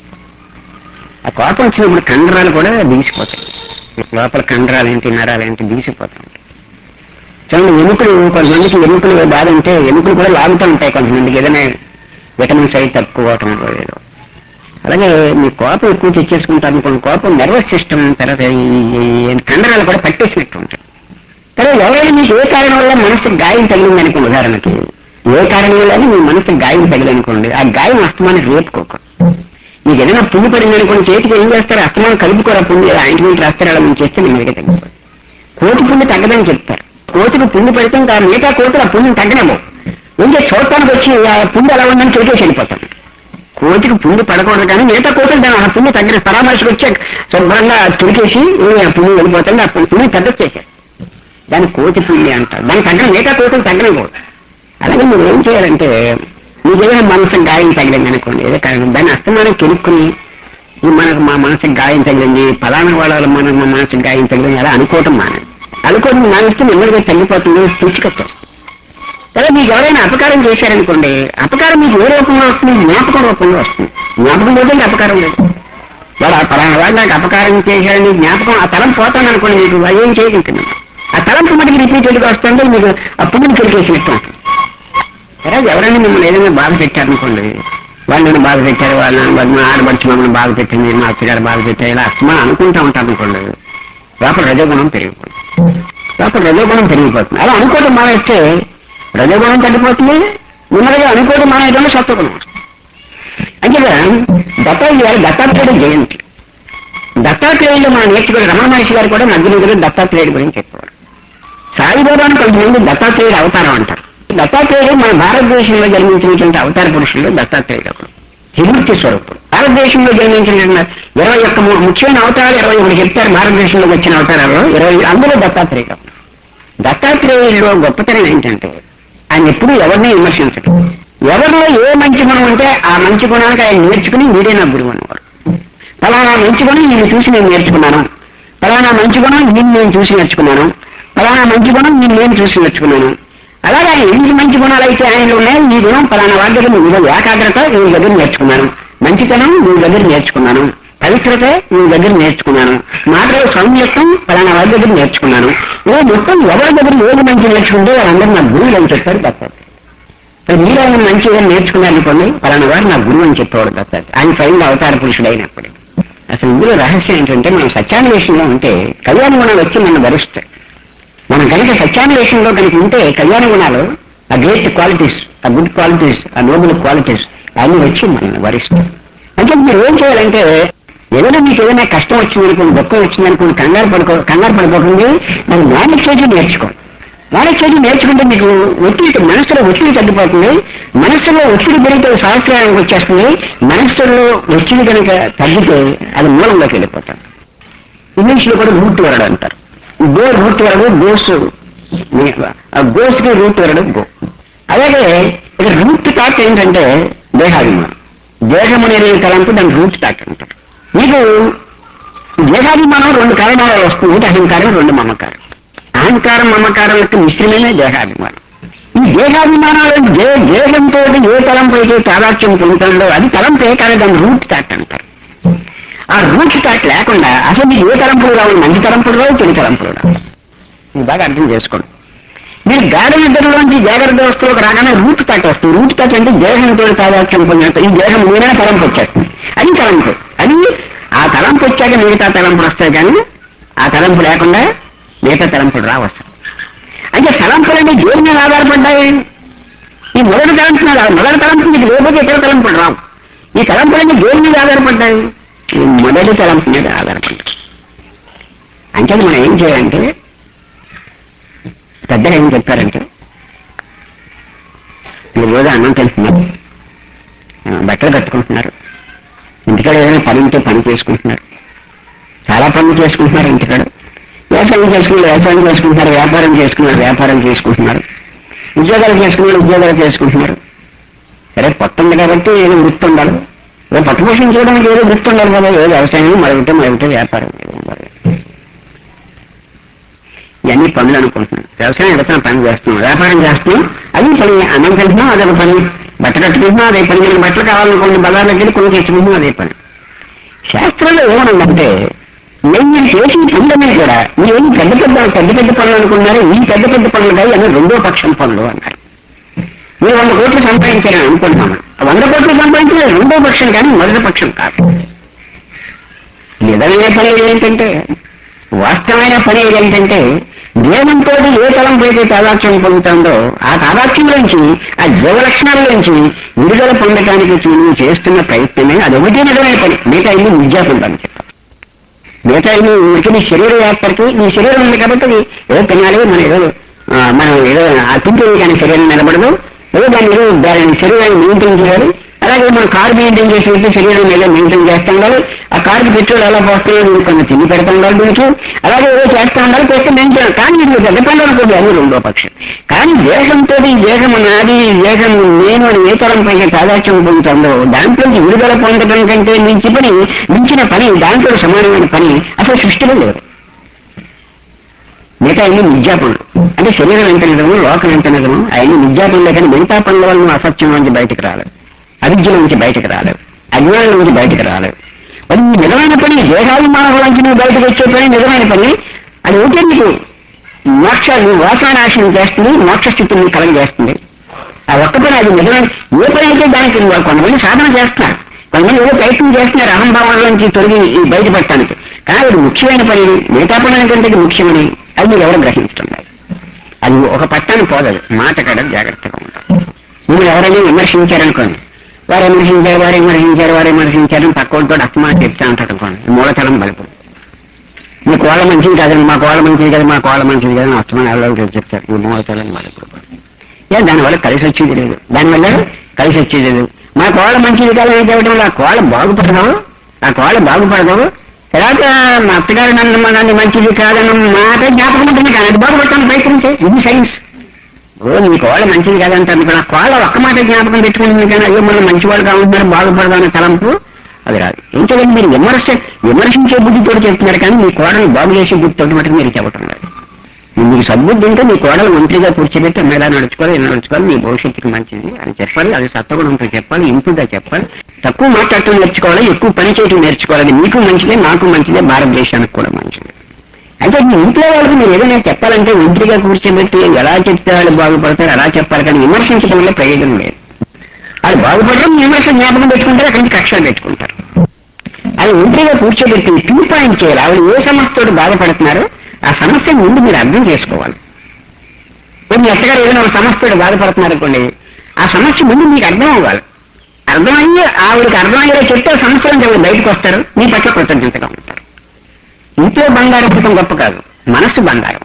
ఆ కోపం వచ్చినప్పుడు కండరాలు కూడా బీసిపోతాయి లోపల కండరాలు ఏంటి నరాలు ఏంటి బీసిపోతా ఉంటాయి చూడండి ఎముకలు కొంతమందికి ఎముకలు బాధ ఉంటే ఎముకలు కూడా లాగుతూ ఉంటాయి కొంతమందికి ఏదైనా విటమిన్ సైడ్ తక్కువ అవటం ఏదో అలాగే మీ కోపం ఎక్కువ తెచ్చేసుకుంటారు అనుకోండి కోపం నర్వస్ సిస్టమ్ తర్వాత ఈ- ఈ కండరాలు కూడా పట్టేసినట్టు ఉంటాయి తర్వాత ఎవరైనా మీకు ఏ కారణం వల్ల మనసుకు గాయం తగిలింది అనుకోండి ఉదాహరణకి ఏ కారణం వల్ల మీ మనసుకు గాయం తగిలి అనుకోండి ఆ గాయం అస్తమానం రేపుకోక మీకు ఏదైనా పుండు పడింది అనుకోండి చేతికి ఏం చేస్తారు అస్తమానం కలుపుకోరా పుండు ఆయింట్మెంట్ రాస్తారు అలా మీరు చేస్తే నెమ్మదిగా తగ్గిపోతుంది కోతి పుండు తగ్గదని చెప్తారు కోతికి పుండు పెడితే ఇంకా మిగతా కోతులు ఆ పుండుని తగ్గనేమో ఇంకా చూడటానికి వచ్చి ఆ పుండు ఎలా ఉందని చూసేసి వెళ్ళిపోతాం కోతికి పుండు పడకూడదు కానీ మిగతా కోతులు దాని ఆ పుండు తగ్గని పరామర్శకు వచ్చి శుభ్రంగా తుడికేసి ఏ ఆ పుండు వెళ్ళిపోతుంది ఆ పుండు తగ్గొచ్చేసారు దాన్ని కోతి పుండి అంటారు దాని తగ్గని మిగతా కోతులు తగ్గనిపోదు అలాగే మీరు ఏం చేయాలంటే మీకు ఏదైనా మనసు గాయం తగిలింది అనుకోండి ఏదో కారణం దాన్ని అస్తమానం కెలుక్కుని ఈ మనకు మా మనసుకు గాయం తగిలింది ఫలానా వాళ్ళ మన మా మనసుకు గాయం తగిలింది అలా అనుకోవటం మానండి అనుకోవడం మానేస్తే నెమ్మదిగా తగ్గిపోతుంది సూచికత్వం సరే మీకు ఎవరైనా అపకారం చేశారనుకోండి అపకారం మీకు ఏ రూపంలో వస్తుంది జ్ఞాపకం రూపంలో వస్తుంది జ్ఞాపకం లేదంటే అపకారం లేదు వాడు ఆ ఫలానా వాడు నాకు అపకారం చేశాడని జ్ఞాపకం ఆ తలం పోతాను అనుకోండి మీకు వాడు ఏం చేయగలుగుతుంది ఆ తలంపు మటుకు రిపీటెడ్గా వస్తుంటే మీకు ఆ పుణ్యం కలిగేసినట్టు ఉంటుంది సరే ఎవరైనా మిమ్మల్ని ఏదైనా బాధ పెట్టారనుకోండి వాళ్ళు నన్ను బాధ పెట్టారు వాళ్ళు నన్ను వాళ్ళు మా ఆడబడిచి మమ్మల్ని బాధ పెట్టింది మా అత్తగారు బాధ పెట్టారు ఇలా అస్తమానం అనుకుంటా ఉంటారు అనుకోండి లోపల రజోగుణం పెరిగిపోయింది లోపల రజోగుణం పెరిగిపోతుంది అలా అనుకోవడం మానేస్తే రజోగుణం తగ్గిపోతుంది నెమ్మదిగా అనుకోవడం మానేయడం సత్వగుణం వస్తుంది అంతేగా దత్తాత్రేయ దత్తాత్రేయుడు జయంతి దత్తాత్రేయుడు మనం నేర్చుకునే రమణ మహర్షి గారు కూడా నగ్గులు దత్తాత్రేయుడు గురించి చెప్పేవారు సాయిబాబాను కొంతమంది దత్తాత్రేయుడు అవతారం అంటారు దత్తాత్రేయుడు మన భారతదేశంలో జన్మించినటువంటి అవతార పురుషుల్లో దత్తాత్రేయుడు ఒకడు హిమూర్తి స్వరూపుడు భారతదేశంలో జన్మించిన ఇరవై ఒక్క ము- ముఖ్యమైన అవతారాలు ఇరవై ఒకటి చెప్తారు భారతదేశంలోకి వచ్చిన అవతారాలు ఇరవై అందులో దత్తాత్రేయుడు ఒకడు. దత్తాత్రేయుడిలో గొప్పతనం ఏంటంటే ఆయన ఎప్పుడూ ఎవరిని విమర్శించడు ఎవరిలో ఏ మంచి గుణం ఉంటే ఆ మంచి గుణానికి ఆయన నేర్చుకుని వీడే నా గురువు అనేవారు ఫలానా మంచి గుణం నేను చూసి నేను నేర్చుకున్నాను ఫలానా మంచి గుణం నేను నేను చూసి నేర్చుకున్నాను ఫలానా మంచి గుణం నేను నేను చూసి నేర్చుకున్నాను అలాగే ఆయన ఎన్ని మంచి గుణాలు అయితే ఆయనలో ఉన్నాయి ఈ గుణం ఫలానా వారి దగ్గర నేను ఏకాగ్రత నీ దగ్గర నేర్చుకున్నాను మంచితనం నీ దగ్గర నేర్చుకున్నాను పవిత్రత నీ దగ్గర నేర్చుకున్నాను మాటలో సౌమ్యత్వం ఫలానా వారి దగ్గర నేర్చుకున్నాను ఏ మొత్తం ఎవరి దగ్గర ఏది మంచి నేర్చుకుంటే వాళ్ళందరూ నా గురువులు అని చెప్పారు దత్తాత్రేయ మరి మీరు ఆయన మంచిగా నేర్చుకున్నారనుకోండి పలానా వారు నా గురువు అని చెప్పేవాడు దత్తాత్రేయ ఆయన స్వయంగా అవతార పురుషుడు అయినప్పుడు అసలు ఇందులో రహస్యం ఏంటంటే మనం సత్యాన్వేషణలో ఉంటే కళ్యాణ గుణాలు వచ్చి మనం భరిస్తాయి మనం కనుక సత్యాన్వేషణలో కనుక ఉంటే కళ్యాణ గుణాలు ఆ గ్రేట్ క్వాలిటీస్ ఆ గుడ్ క్వాలిటీస్ ఆ నోబుల్ క్వాలిటీస్ అన్ని వచ్చి మనల్ని వరిస్తాయి అంటే మీరు ఏం చేయాలంటే ఏదైనా మీకు ఏదైనా కష్టం వచ్చిందనుకోండి దుఃఖం వచ్చిందనుకోండి కంగారు పడుకో కంగారు పడిపోకండి మరి నాలుగు స్టేజ్ నేర్చుకోండి నాలుగు స్టేజ్ నేర్చుకుంటే మీకు ఒత్తిడి మనసులో ఒత్తిడి తగ్గిపోతుంది మనసులో ఒత్తిడి పెరిగితే సహస్రానికి వచ్చేస్తుంది మనసులో ఒత్తిడి కనుక తగ్గితే అది మూలంలోకి వెళ్ళిపోతాం ఇంగ్లీష్ లో కూడా రూట్ వరడు అంటారు go root word goes goes కి రూట్ వరడు గో అలాగే ఇక్కడ రూట్ థాట్ ఏంటంటే దేహాభిమానం దేహం అనే తలంపు దాని రూట్ థాట్ అంటారు మీకు దేహాభిమానం రెండు కారణాలు వస్తుంది ఒకటి అహంకారం రెండు మమకారం అహంకారం మమకారం యొక్క మిశ్రమమే దేహాభిమానం ఈ దేహాభిమానాలు దే దేహంతో ఏ తలంపు అయితే తాదాత్యం పొందుతుందో అది తలంపే కానీ దాని రూట్ థాట్ అంటారు ఆ రూట్ థాట్ లేకుండా అసలు మీకు ఏ తలంపులు రావు మంచి తలంపులు రావు చెడు తలంపులు రావు ఇది బాగా అర్థం చేసుకోండి మీరు గాఢ నిద్రలోంచి జాగ్రత్త వ్యవస్థలోకి రాగానే రూట్ థాట్ వస్తుంది రూట్ థాట్ అంటే దేహంతో తాదాత్యం పొందినట్టు ఈ దేహం మీరైనా తలంపు వచ్చేస్తుంది అది తలంపు అది ఆ తలంపు వచ్చాక మిగతా తలంపులు వస్తాయి కానీ ఆ తలంపు లేకుండా మిగతా తలంపులు రావస్తాయి అంటే తలంపులన్నీ దేని మీద ఆధారపడ్డాయి ఈ మొదటి తలంపు మీద మొదటి తలంపు మీకు లేకపోతే ఇతర తలంపులు రావు ఈ తలంపులన్నీ దేని మీద ఆధారపడ్డాయి ఈ మొదటి తలంపు మీద ఆధారపడ్డాయి అంటే మనం ఏం చేయాలంటే పెద్దలు ఏం చెప్పారంటే మీరు రోజు అన్నం తెలుస్తున్నారు బట్టలు కట్టుకుంటున్నారు ఇంటికాడ ఏదైనా పని ఉంటే పని చేసుకుంటున్నారు చాలా పనులు చేసుకుంటున్నారు ఇంటికాడ వ్యవసాయం చేసుకున్నారు వ్యవసాయం చేసుకుంటున్నారు వ్యాపారం చేసుకున్నారు వ్యాపారం చేసుకుంటున్నారు ఉద్యోగాలు చేసుకున్నారు ఉద్యోగాలు చేసుకుంటున్నారు సరే కొత్త ఉంది కాబట్టి ఏదో వృత్తి ఉండాలి ఏదో పట్టుపోషణ చేయడానికి ఏదో వృత్తి ఉండాలి కదా ఏదో వ్యవసాయం మరొకటి మరొకటి వ్యాపారం ఏదో ఉండాలి. ఇవన్నీ పనులు అనుకుంటున్నాం వ్యవసాయం ఎడుతున్నా పని చేస్తున్నాం వ్యాపారం చేస్తున్నాం అది పని అన్నం తింటున్నాం అదొక పని బట్ట కట్టుకుంటున్నాం అదే పని మనకి బట్టలు కావాలనుకోండి బజార్లోకి వెళ్ళి కొన్ని తెచ్చుకుంటున్నాం అదే పని శాస్త్రంలో ఏమనుందంటే నేను మీరు చేసిన పనులనే కూడా మీరు పెద్ద పెద్ద పెద్ద పెద్ద పనులు అనుకున్నారు ఈ పెద్ద పెద్ద పనులు కాదు అని రెండో పక్షం పనులు అన్నారు మీరు వంద కోట్లు సంపాదించారని అనుకుంటున్నాను వంద కోట్లు సంపాదించలేదు రెండో పక్షం కానీ మొదటి పక్షం కాదు నిజమైన పని ఏంటంటే వాస్తవమైన పని ఏంటంటే దేవంతో ఏ తలంపు అయితే తాదాత్యం పొందుతుందో ఆ తాదాత్యంలోంచి ఆ జీవ లక్షణాల్లోంచి విడుదల పొందడానికి నువ్వు చేస్తున్న ప్రయత్నమే అది ఒకటి నిజమైన పని మిగతా ఇల్లు విద్యా పొందాలని చెప్పారు మిగతా ఇల్లు ఉనికి నీ శరీర యాత్రకి నీ శరీరం ఉంది కాబట్టి అది ఏదో తినాలి మన ఏదో ఆ, మనం ఏదో ఆ తింటే కానీ శరీరం నిలబడదు ఏదో దాన్ని ఏదో దాని శరీరాన్ని మెయింటైన్ చేయాలి అలాగే మనం కార్ మెయింటైన్ చేసినట్టు శరీరం ఏదో మెయింటైన్ చేస్తూ ఉండాలి ఆ కార్కి పెట్రోల్ ఎలా పోస్తాయో మీరు కొన్ని తిండి పెడతా ఉండాలి దీనికి అలాగే ఏదో చేస్తూ ఉండాలి చేస్తే మెయింటైన్ కానీ ఇది పెద్ద పనులు అనుకోండి అది రెండో పక్షం కానీ దేశంతో ఈ దేశం నాది ఈ దేశం నేను అని ఏ తరం పైన తాదాత్యం పొందుతుందో దాంట్లో విడుదల పొందడం కంటే మించి పని మించిన పని దాంట్లో సమానమైన పని అసలు సృష్టిలో లేదు మిగతా అన్ని మిథ్యాపనులు అంటే శరీరం ఎంత నిజము లోకం ఎంత నిజము అవన్నీ మిథ్యాపనులే కానీ మిగతా పనుల వల్ల నువ్వు అసత్యం నుంచి బయటకు రాలేవు అవిద్య నుంచి బయటకు రాలేవు అజ్ఞానం నుంచి బయటకు రాలేవు మరి ఈ నిజమైన పని దేహాభిమానం నుంచి నువ్వు బయటకు వచ్చే పని నిజమైన పని అది ఉంటే నీకు మోక్ష నువ్వు వాసనాశనం చేస్తుంది మోక్ష స్థితిని నీకు కలగజేస్తుంది ఆ ఒక్క పని అది నిజమైన ఏ పని అయితే దానికి నువ్వు కొంతమంది సాధన చేస్తున్నారు కొంతమంది ఏదో ప్రయత్నం చేస్తున్నారు అహంభావం నుంచి తొలగి ఈ బయటపడటానికి కానీ అది ముఖ్యమైన పని మిగతా పనుల కంటే ఇది ముఖ్యమని అది మీరు ఎవరు గ్రహించడం లేదు అది ఒక పట్టాన్ని పోదదు మాట కడ జాగ్రత్తగా ఉంటారు మీరు ఎవరైనా విమర్శించారనుకోండి వారు విమర్శించారు వారు విమర్శించారు వారు విమర్శించారు పక్కోడితో అస్తమానం చెప్తా ఉంటారు అనుకోండి మూలతలం బలుపు మీ కోళ్ళ మంచిది కాదండి మా కోళ్ళ మంచిది కదా మా కోళ్ళ మంచిది కదా అస్తమానం ఎవరో చెప్తారు ఈ మూలతలం బలుపు ఏ దానివల్ల కలిసి వచ్చేది లేదు దానివల్ల కలిసి వచ్చేది లేదు మా కోళ్ళ మంచిది కాదని చెప్పడం వల్ల ఆ కోళ్ళ బాగుపడదు ఆ కోళ్ళ బాగుపడదు తర్వాత మా అత్తగారు నన్ను మా నన్ను మంచిది కాదని మాట జ్ఞాపకం ఉంటుంది కానీ అది బాగుపడతాను ప్రయత్నించే ఇది సైన్స్ ఓ నీ కోళ్ళ మంచిది కాదంటాను కూడా ఆ కోళ్ళ ఒక్క మాట జ్ఞాపకం పెట్టుకుని కానీ అయ్యో మనం మంచివాళ్ళు కావుతున్నారు బాగుపడదామనే తలంపు అది రాదు ఎందుకంటే మీరు విమర్శ విమర్శించే బుద్ధితో చెప్తున్నారు కానీ మీ కోడలు బాగు చేసే బుద్ధితో మటుకు మీరు చెప్పటం లేదు మీకు సద్బుద్ధి ఉంటే మీ కోడలు ఒంటరిగా కూర్చోబెట్టి అమ్మ ఎలా నడుచుకోవాలి ఎలా నడుచుకోవాలి మీ భవిష్యత్తుకి మంచిది అని చెప్పాలి అది సత్వగుణంతో చెప్పాలి ఇంపుగా చెప్పాలి తక్కువ మాట్లాడటం నేర్చుకోవాలి ఎక్కువ పని చేయటం నేర్చుకోవాలి అది మీకు మంచిదే నాకు మంచిదే భారతదేశానికి కూడా మంచిది అంటే మీ ఇంట్లో వాళ్ళకి మీరు ఏదైనా చెప్పాలంటే ఒంటరిగా కూర్చోబెట్టి ఎలా చెప్తే వాళ్ళు బాగుపడతారు అలా చెప్పాలి కానీ విమర్శించడం వల్ల ప్రయోజనం లేదు వాళ్ళు బాగుపడడం విమర్శ జ్ఞాపకం పెట్టుకుంటారు అక్కడి నుంచి కక్షలు పెట్టుకుంటారు అది ఒంటరిగా కూర్చోబెట్టి టూ పాయింట్ చేయాలి ఆవిడ ఏ సమస్యతో బాధపడుతున్నారో ఆ సమస్య ముందు మీరు అర్థం చేసుకోవాలి ఇప్పుడు మీ అత్తగారు ఏదైనా ఒక సమస్యతో బాధపడుతున్నారు అనుకోండి ఆ సమస్య ముందు మీకు అర్థం అవ్వాలి అర్థమయ్యి ఆవిడకి అర్థమయ్యేలా చెప్తే ఆ సమస్య నుంచి ఆవిడ బయటకు వస్తారు మీ పట్ల కృతజ్ఞతగా ఉంటారు ఇంట్లో బంగారం పుట్టం గొప్ప కాదు మనస్సు బంగారం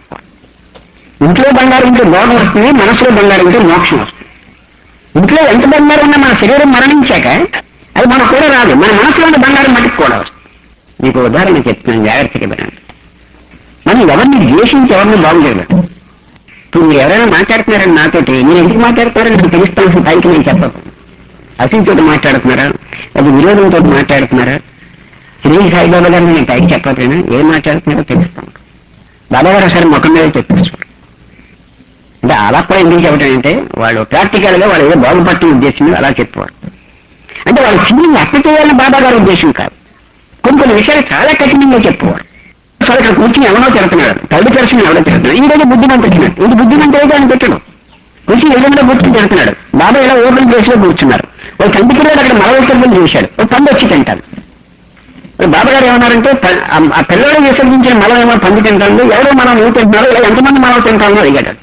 ఇంట్లో బంగారం ఉంటే భోగం వస్తుంది మనసులో బంగారం ఉంటే మోక్షం వస్తుంది ఇంట్లో ఎంత బంగారం ఉన్నా మన శరీరం మరణించాక అది మన కూడా రాదు మన మనసులో ఉన్న బంగారం మటుకు కూడా వస్తుంది మీకు ఉదాహరణ చెప్తున్నాను జాగ్రత్తగా వినండి మనం ఎవరిని ద్వేషించి ఎవరిని బాగులేదు ఇప్పుడు మీరు ఎవరైనా మాట్లాడుతున్నారని నాతోటి మీరు ఎందుకు మాట్లాడుతున్నారని నాకు తెలుస్తాను పైకి నేను చెప్పను అసూయతో మాట్లాడుతున్నారా అది విరోధంతో మాట్లాడుతున్నారా శ్రీ సాయిబాబా గారిని నేను పైకి చెప్పకపోయినా ఏం మాట్లాడుతున్నారో తెలుస్తాను బాబా గారు ఒకసారి ముఖం మీద చెప్పేస్తారు అంటే అలా కూడా ఎందుకు చెప్పడం అంటే వాళ్ళు ప్రాక్టికల్ గా వాళ్ళు ఏదో బాగుపట్టిన ఉద్దేశం మీద అలా చెప్పేవారు అంటే వాళ్ళ ఫీలింగ్ అర్థ చేయాలని బాబా గారి ఉద్దేశం కాదు కొన్ని కొన్ని విషయాలు చాలా కఠినంగా చెప్పేవారు అసలు ఇక్కడ కూర్చుని ఎవరో తిడుతున్నాడు తల్లి పరిశ్రమ ఎవరో తిడుతున్నాడు ఈ రోజు బుద్ధిమంత వచ్చినట్టు ఇది బుద్ధిమంత ఏదో అని పెట్టడు కూర్చుని ఎదురుగా కూర్చుని తిడుతున్నాడు బాబా ఇలా ఓపెన్ ప్లేస్ లో కూర్చున్నారు ఒక తండ్రి పిల్లడు అక్కడ మల విసర్జన చేశాడు ఒక పండు వచ్చి తింటాడు బాబా గారు ఏమన్నారంటే ప- ఆ- ఆ పిల్లడు విసర్జించిన మలం ఏమో పంది తింటాను ఎవరో మనం నువ్వు తింటున్నారు ఇలా ఎంతమంది మనం తింటామో అడిగాడు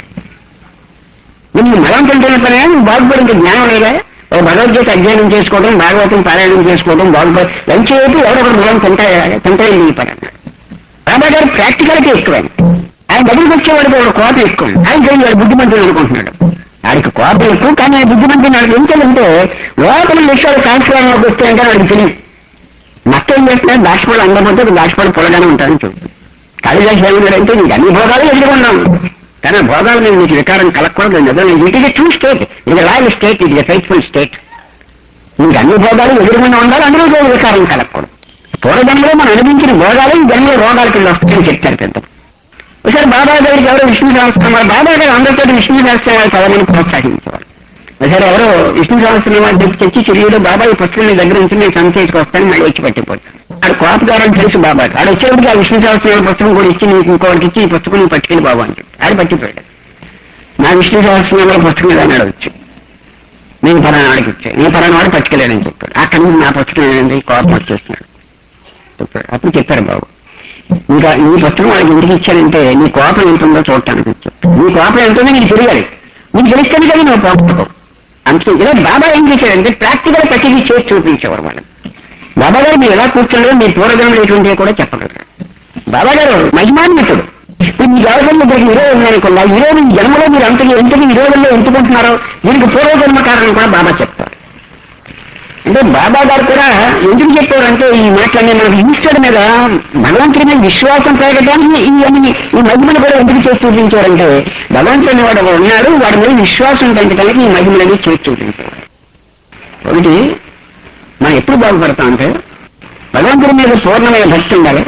నువ్వు మలం తింటున్న పనే నువ్వు బాగుపడింది జ్ఞానం లేదా ఓ భగవద్గీత అధ్యయనం చేసుకోవడం భాగవతం పారాయణం చేసుకోవడం బాగుపడి లంచ్ అయితే ఎవరో ఒకరు మలం తింటాయి తింటాయి ఈ పని అన్నాడు బాబా గారు ప్రాక్టికల్గా ఎక్కువైంది ఆయన దగ్గరికి వచ్చేవాడికి ఒక కోపం ఎక్కువ ఆయన తెలియదు వాడు బుద్ధిమంతుడు అనుకుంటున్నాడు వాడికి కోపం ఎక్కువ కానీ ఆయన బుద్ధిమంతుడు వాడికి ఎందుకంటే లోపల విషయాలు సంస్కారంలోకి వస్తాయంటే వాడికి తెలియదు మత్త ఏం చేస్తున్నాడు దాచిపడు అందకపోతే దాచిపడు పొలగానే ఉంటాడని చెబుతుంది కాళిదాస్ ఏమన్నాడంటే నీకు అన్ని భోగాలు ఎదుర్కొన్నాను కానీ ఆ భోగాలు నేను నీకు వికారం కలగకూడదు నిజం ఇట్ ఇస్ ట్రూ స్టేట్ ఇది లాయల్ స్టేట్ ఇది ఫెయిత్ఫుల్ స్టేట్ నీకు అన్ని భోగాలు ఎదురుకుండా ఉండాలి అందులో కూడా వికారం కలగకూడదు పూర్వజన్మలో మనం అనుభవించిన భోగాలు ఈ జన్మలో రోగాల కింద వస్తాయని చెప్తారు పెద్ద ఒకసారి బాబా దగ్గరికి ఎవరో విష్ణు సహస్రం వారు బాబా గారు అందరితో విష్ణు సహస్రం వారు చదవని ప్రోత్సహించేవారు ఒకసారి ఎవరో విష్ణు సహస్రం వారు చెప్పి తెచ్చి చిరువుడు బాబా ఈ పుస్తకం నీ దగ్గర నుంచి నేను సంచేసుకు వస్తాను మళ్ళీ వచ్చి పట్టిపోతాను ఆడు కోపదారని తెలుసు బాబా ఆడ వచ్చేప్పటికి ఆ విష్ణు సహస్రం పుస్తకం కూడా ఇచ్చి నీకు ఇంకోటికి ఇచ్చి ఈ పుస్తకం నీకు పట్టుకెళ్ళి బాబా అని చెప్పి ఆడు పట్టిపోయాడు నా విష్ణు సహస్రం పుస్తకం మీద అన్నాడు వచ్చి నేను పలానా వాడికి ఇచ్చాను నేను పలానా వాడు పట్టుకెళ్ళాడని చెప్పాడు అక్కడి నుంచి నా పుస్తకం ఏంటంటే కోపం వచ్చేస్తున్నాడు చెప్పాడు అప్పుడు చెప్పారు బాబు ఇంకా నీ పుస్తకం వాడికి ఎందుకు ఇచ్చానంటే నీ కోపం ఎంత ఉందో చూడటానికి ఇచ్చాను నీ కోపం ఎంత ఉందో నీకు తెలియాలి నీకు తెలిస్తేనే కదా నువ్వు కోపం అందుకే ఇలా బాబా ఏం చేశాడంటే ప్రాక్టికల్ ప్రతిదీ చేసి చూపించేవారు వాళ్ళు బాబా గారు మీరు ఎలా కూర్చోలేదో మీ పూర్వజన్మలు ఎటువంటివి కూడా చెప్పగలరు బాబా గారు మహిమాన్వితుడు ఇప్పుడు మీ గవర్నమెంట్ దగ్గర విరోధం ఉందనుకున్నా ఈ రోజు ఈ జన్మలో మీరు అంతకి ఎంతకి విరోధంలో ఎంచుకుంటున్నారో దీనికి పూర్వజన్మ కారణం కూడా బాబా చెప్తారు అంటే బాబా గారు కూడా ఎందుకు చెప్పారంటే ఈ మాటలన్నీ మనకు ఈశ్వరుడి మీద భగవంతుడి మీద విశ్వాసం పెరగడానికి ఈ అన్ని ఈ మహిమను కూడా ఎందుకు చేసి చూపించారంటే భగవంతుని వాడు ఒకడు ఉన్నాడు వాడి మీద విశ్వాసం పెంచడానికి ఈ మహిమలని చేసి చూపించారు ఒకటి మనం ఎప్పుడు బాగుపడతాం అంటే భగవంతుడి మీద పూర్ణమైన భక్తి ఉండాలి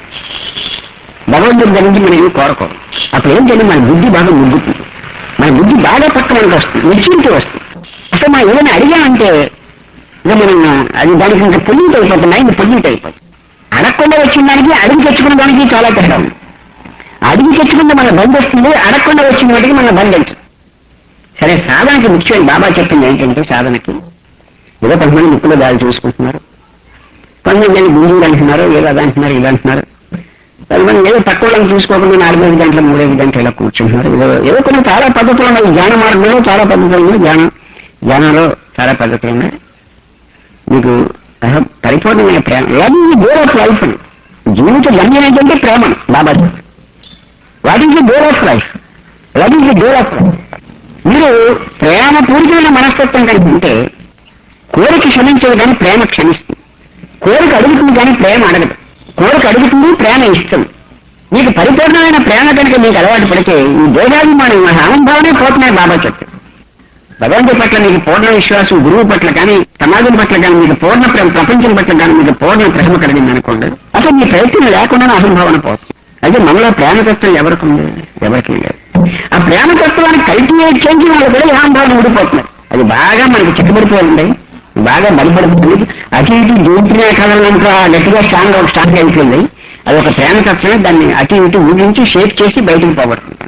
భగవంతుడి దగ్గర నుంచి మనం ఏమి కోరకూడదు అప్పుడు ఏంటంటే మన బుద్ధి బాగా ముగ్గుతుంది మన బుద్ధి బాగా పక్కన వస్తుంది మెచ్యూరిటీ వస్తుంది అసలు మనం ఏదైనా అడిగామంటే ఇంకా మనం అది దానికి ఇంకా పొల్యూట్ అయిపోతుంది మైండ్ పొల్యూట్ అయిపోతుంది అడగకుండా వచ్చిన దానికి అడిగి తెచ్చుకున్న దానికి చాలా తేడా ఉంది అడిగి తెచ్చుకుంటే మన బంద్ వస్తుంది అడగకుండా వచ్చిన వాటికి మన బంద్ అవుతుంది సరే సాధనకి ముఖ్యమైన బాబా చెప్పింది ఏంటంటే సాధనకి ఏదో కొంతమంది ముక్కులో దారి చూసుకుంటున్నారు కొంతమంది గుంజులు అంటున్నారు ఏదో అది అంటున్నారు ఇది అంటున్నారు కొంతమంది ఏదో తక్కువ వాళ్ళని చూసుకోకుండా నాలుగైదు గంటలు మూడైదు గంటలు ఇలా కూర్చుంటున్నారు ఏదో ఏదో కొన్ని చాలా పద్ధతులు ఉన్నాయి ధ్యాన మార్గంలో చాలా పద్ధతులు ఉన్నాయి ధ్యానం ధ్యానంలో చాలా పద్ధతులు ఉన్నాయి మీకు అహం పరిపూర్ణమైన ప్రేమ లవ్ ఈ గోల్ ఆఫ్ లైఫ్ జీవిత గమ్యం ఏంటంటే ప్రేమ Baba what is the goal of life love is the goal of life మీరు ప్రేమ పూరితమైన మనస్తత్వం కలిగి ఉంటే కోరిక క్షమించదు కానీ ప్రేమ క్షమిస్తుంది కోరిక అడుగుతుంది కానీ ప్రేమ అడగదు కోరిక అడుగుతుంది ప్రేమ ఇస్తుంది మీకు పరిపూర్ణమైన ప్రేమ కనుక మీకు అలవాటు పడితే ఈ దేహాభిమానం అహంభావనే పోతున్నాయి బాబా చెప్తారు భగవంతుడి పట్ల మీకు పూర్ణ విశ్వాసం గురువు పట్ల కానీ సమాజం పట్ల కానీ మీకు పూర్ణ ప్రేమ ప్రపంచం పట్ల కానీ మీకు పూర్ణ ప్రేమ కలిగింది అనుకోండి అసలు మీ ప్రయత్నం లేకుండానే అహంభావన పోతుంది అయితే మనలో ప్రేమతత్వం ఎవరికి ఉంది ఎవరికి లేదు ఆ ప్రేమతత్వాన్ని కల్టివేట్ చేసి వాళ్ళు కూడా అహంభావన ఊడిపోతున్నారు అది బాగా మనకి చిక్కబడిపోయింది బాగా బలపడుతుంది అటు ఇటు దూటినే కదలంతా గట్టిగా స్ట్రాంగ్ ఒక స్ట్రాంగ్ అయిపోయింది అది ఒక ప్రేమతత్వమే దాన్ని అటు ఇటు ఊగించి షేప్ చేసి బయటకు పోగొడుతుంది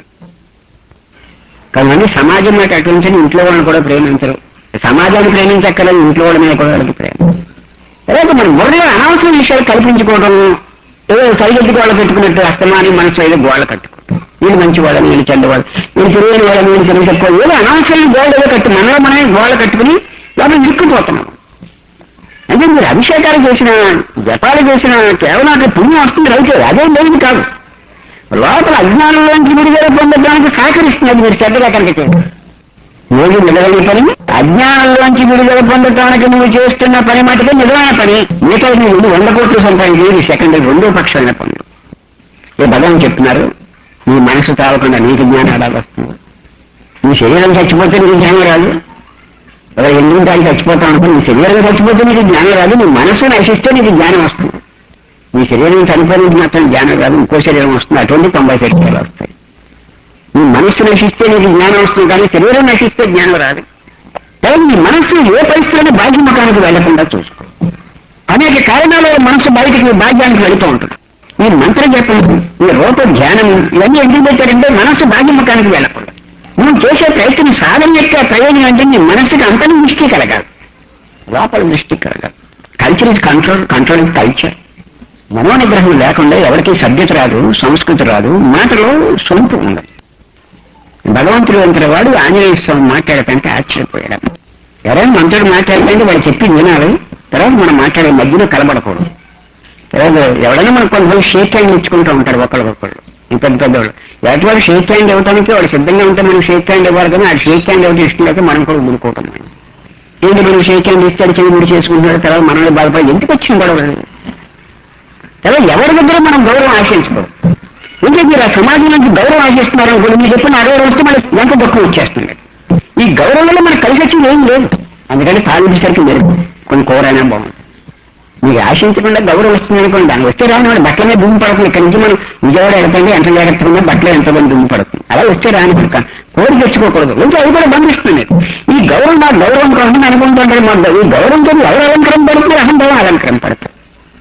కొంతమంది సమాజం మాట అటువంటి ఇంట్లో వాళ్ళని కూడా ప్రేమించరు సమాజాన్ని ప్రేమించక్కర్లేదు ఇంట్లో వాళ్ళ మీద కూడా వాళ్ళకి ప్రేమ లేదా మన బుర్రలో అనవసరం విషయాలు కల్పించుకోవడం ఏదో సరిగడ్డి గోళ్ళ పెట్టుకున్నట్టు అస్తమాని మనసు ఏదో గోళ్ళ కట్టుకుంటాం వీళ్ళు మంచి వాళ్ళని వీళ్ళు చెడ్డవాళ్ళు వీళ్ళు తెలియని వాళ్ళని వీళ్ళు తెలియని తక్కువ ఏదో అనవసరం గోళ్ళ ఏదో కట్టు మనలో మనమే గోళ్ళ కట్టుకుని లోపల ఇరుక్కుపోతున్నాం అంటే మీరు అభిషేకాలు చేసిన జపాలు చేసిన కేవలం అక్కడ పుణ్యం వస్తుంది రైతే అదేం లేదు కాదు లోపల అజ్ఞానంలోంచి విడుదల పొందడానికి సహకరిస్తున్నది మీరు చెడ్డగా కనుక చేయండి ఏది నిలవని పని అజ్ఞానంలోంచి విడుదల పొందటానికి నువ్వు చేస్తున్న పని మటుకే నిజమైన పని మిగతా నువ్వు వంద కోట్లు సంపాదించి సెకండ్ రెండో పక్షమైన పనులు ఏ భగవాన్ చెప్తున్నారు నీ మనసు తాగకుండా నీకు జ్ఞానం ఎలా వస్తుంది నీ శరీరం చచ్చిపోతే నీకు జ్ఞానం రాదు ఎవరు ఎన్ని దానికి చచ్చిపోతాం అనుకో నీ శరీరం చచ్చిపోతే నీకు జ్ఞానం రాదు నీ మనసు నశిస్తే నీకు జ్ఞానం వస్తుంది నీ శరీరం చనిపోయిన మాత్రం జ్ఞానం రాదు ఇంకో శరీరం వస్తుంది అటువంటి తొంభై శరీరాలు వస్తాయి నీ మనస్సు నశిస్తే నీకు జ్ఞానం వస్తుంది కానీ శరీరం నశిస్తే జ్ఞానం రాదు కాబట్టి నీ మనస్సు ఏ పరిస్థితుల్లో బాధ్యముఖానికి వెళ్లకుండా చూసుకో అనేక కారణాల వల్ల మనస్సు బయటికి భాగ్యానికి వెళుతూ ఉంటుంది ఈ మంత్ర జపం ఈ రూప ధ్యానం ఇవన్నీ ఎందుకు పెట్టారంటే మనస్సు భాగ్యముఖానికి వెళ్ళకూడదు నువ్వు చేసే ప్రయత్నం సాధన యొక్క ప్రయోజనం అంటే నీ మనస్సుకి అంతని దృష్టి కలగాలి లోపల దృష్టి కలగాలి culture is control control is culture మనోనిగ్రహం లేకుండా ఎవరికి సభ్యత రాదు సంస్కృతి రాదు మాటలో సొంపు ఉండదు భగవంతుడు అంతటి వాడు ఆంజనేయ స్వామి మాట్లాడటానికి ఆశ్చర్యపోయాడు ఎవరైనా మంత్రుడు మాట్లాడతాంటే వాడు చెప్పి వినాలి తర్వాత మనం మాట్లాడే మధ్యలో కలబడకూడదు తర్వాత ఎవరైనా మనం కొంతమంది షేక్ హ్యాండ్ ఇచ్చుకుంటూ ఉంటారు ఒకరికొకళ్ళు ఈ పెద్ద పెద్దవాళ్ళు ఎలాంటి వాళ్ళు షేక్ హ్యాండ్ ఇవ్వడానికి వాళ్ళు సిద్ధంగా ఉంటే మనం షేక్ హ్యాండ్ ఇవ్వాలి కానీ ఆ షేక్ హ్యాండ్ ఇవ్వడం ఇష్టం లేక మనం కూడా ఊరుకోవటం ఏంటి మనం షేక్ హ్యాండ్ ఇస్తాడు చెవి ముడి చేసుకుంటున్నాడు తర్వాత మనల్ని బాధపడి ఎందుకు వచ్చింది గొడవ కదా ఎవరి దగ్గర మనం గౌరవం ఆశించుకోరు ఇంకా మీరు ఆ సమాజం నుంచి గౌరవం ఆశిస్తున్నారు అనుకోండి మీరు చెప్పిన అరవై వస్తే మనకి ఎంత దుఃఖం వచ్చేస్తుంది ఈ గౌరవంలో మనకు కలిసి వచ్చింది ఏం లేదు అందుకని పాలించేసరికి మీరు కొన్ని కూరైనా బాగుంది మీకు ఆశించకుండా గౌరవం వస్తుంది అనుకోండి దానికి వస్తే రాని వాడు బట్టల మీద దుమ్ము పడుతుంది ఇక్కడి నుంచి మనం విజయవాడ వెళ్తుంది ఎంత జాగ్రత్తగా ఉన్నా బట్టలు ఎంత మంది దుమ్ము పడుతుంది అలా వస్తే రాని పడక కోరి తెచ్చుకోకూడదు ఇంకా అది కూడా బంధిస్తుంది ఈ గౌరవం నా గౌరవం కోసం అనుకుంటుంటే మా ఈ గౌరవంతో ఎవరు అలంకరం పడుతుంది అహంభావం అలంకరం పడుతుంది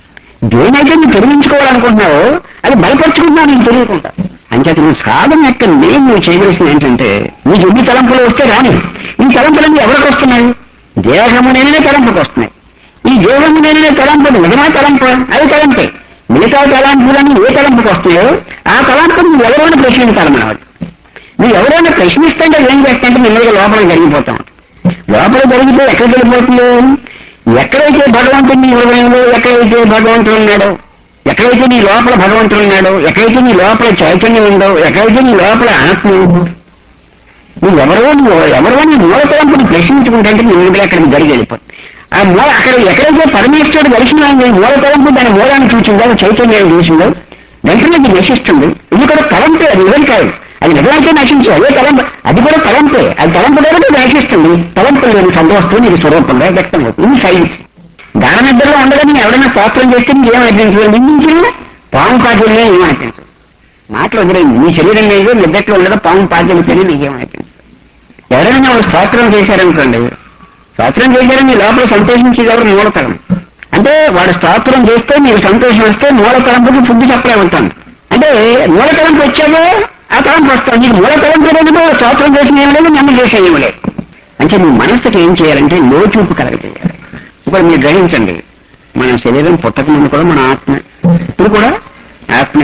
దేనైతే నువ్వు తొలగించుకోవాలనుకుంటున్నావో అది బలపరుచుకుంటున్నావు నేను తెలియకుండా అంచేత నువ్వు సాధన యొక్క నేను నువ్వు చేయవలసింది ఏంటంటే నీకు ఎన్ని తలంపులు వస్తే రాని ఈ తలంపులన్నీ ఎవరికి వస్తున్నాయి దేహము నేనే తలంపుకి వస్తున్నాయి ఈ దేహము నేనే తలంపులు నిజమా తలంపు అది తలంపే మిగతా తలంపులన్నీ ఏ తలంపుకి వస్తున్నాయో ఆ తలంపు నువ్వు ఎవరైనా ప్రశ్నించాలి మనవాడు నువ్వు ఎవరైనా ప్రశ్నిస్తుంటే ఏం చేస్తాంటే నీ మీద లోపల జరిగిపోతాం లోపల జరిగితే ఎక్కడికి వెళ్ళిపోతుంది ఎక్కడైతే భగవంతుడు నీ హృదయంలో ఎక్కడైతే భగవంతుడు ఉన్నాడో ఎక్కడైతే నీ లోపల భగవంతుడు ఉన్నాడో ఎక్కడైతే నీ లోపల చైతన్యం ఉందో ఎక్కడైతే నీ లోపల ఆత్మ ఉందో నువ్వు ఎవరో నువ్వు ఎవరో నీ మూల తలంపుని ప్రశ్నించుకుంటే నీ మీద అక్కడికి జరిగి వెళ్ళిపోతుంది ఆ మూల అక్కడ ఎక్కడైతే పరమేశ్వరుడు దర్శనం మూల తలంపు దాని మూలాన్ని చూసిందో చైతన్యాన్ని చూసిందో వెంటనే అది నశిస్తుంది ఇది కూడా తలంపే అది నిజం కాదు అది నిజమైతే నశించు అదే తలంపు అది కూడా తలంపే అది తలంపు లేదు అది నశిస్తుంది తలంపు లేని సంతోషం నీకు స్వరూపంగా వ్యక్తం అవుతుంది ఇది సైన్స్ గాఢ నిద్రలో ఉండగానే ఎవడైనా పాత్రం చేస్తే నీకు ఏమనిపించదు నిందించిన పాము పాత్రలే ఏమనిపించదు మాటలు వదిలేదు నీ శరీరం మీద నిద్రలో ఉండగా పాము పాత్రలతోనే నీకేమనిపించదు ఎవరైనా వాళ్ళు స్తోత్రం చేశారనుకోండి స్తోత్రం చేశారని నీ లోపల సంతోషించేది ఎవరు మూలతరం అంటే వాడు స్తోత్రం చేస్తే నీకు సంతోషం వస్తే మూలతలంపుకి బుద్ధి చెప్పలే ఉంటాను అంటే మూలతలంపు వచ్చామో ఆ తలంపు వస్తాను నీకు మూలతలంపు లేదు స్తోత్రం చేసిన ఏం లేదు నమ్మ చేసే ఏం లేదు అంటే నీ మనసుకి ఏం చేయాలంటే లోచూపు కలగజేయాలి ఇప్పుడు మీరు గ్రహించండి మన శరీరం పుట్టక ముందు కూడా మన ఆత్మ ఇప్పుడు కూడా ఆత్మే చని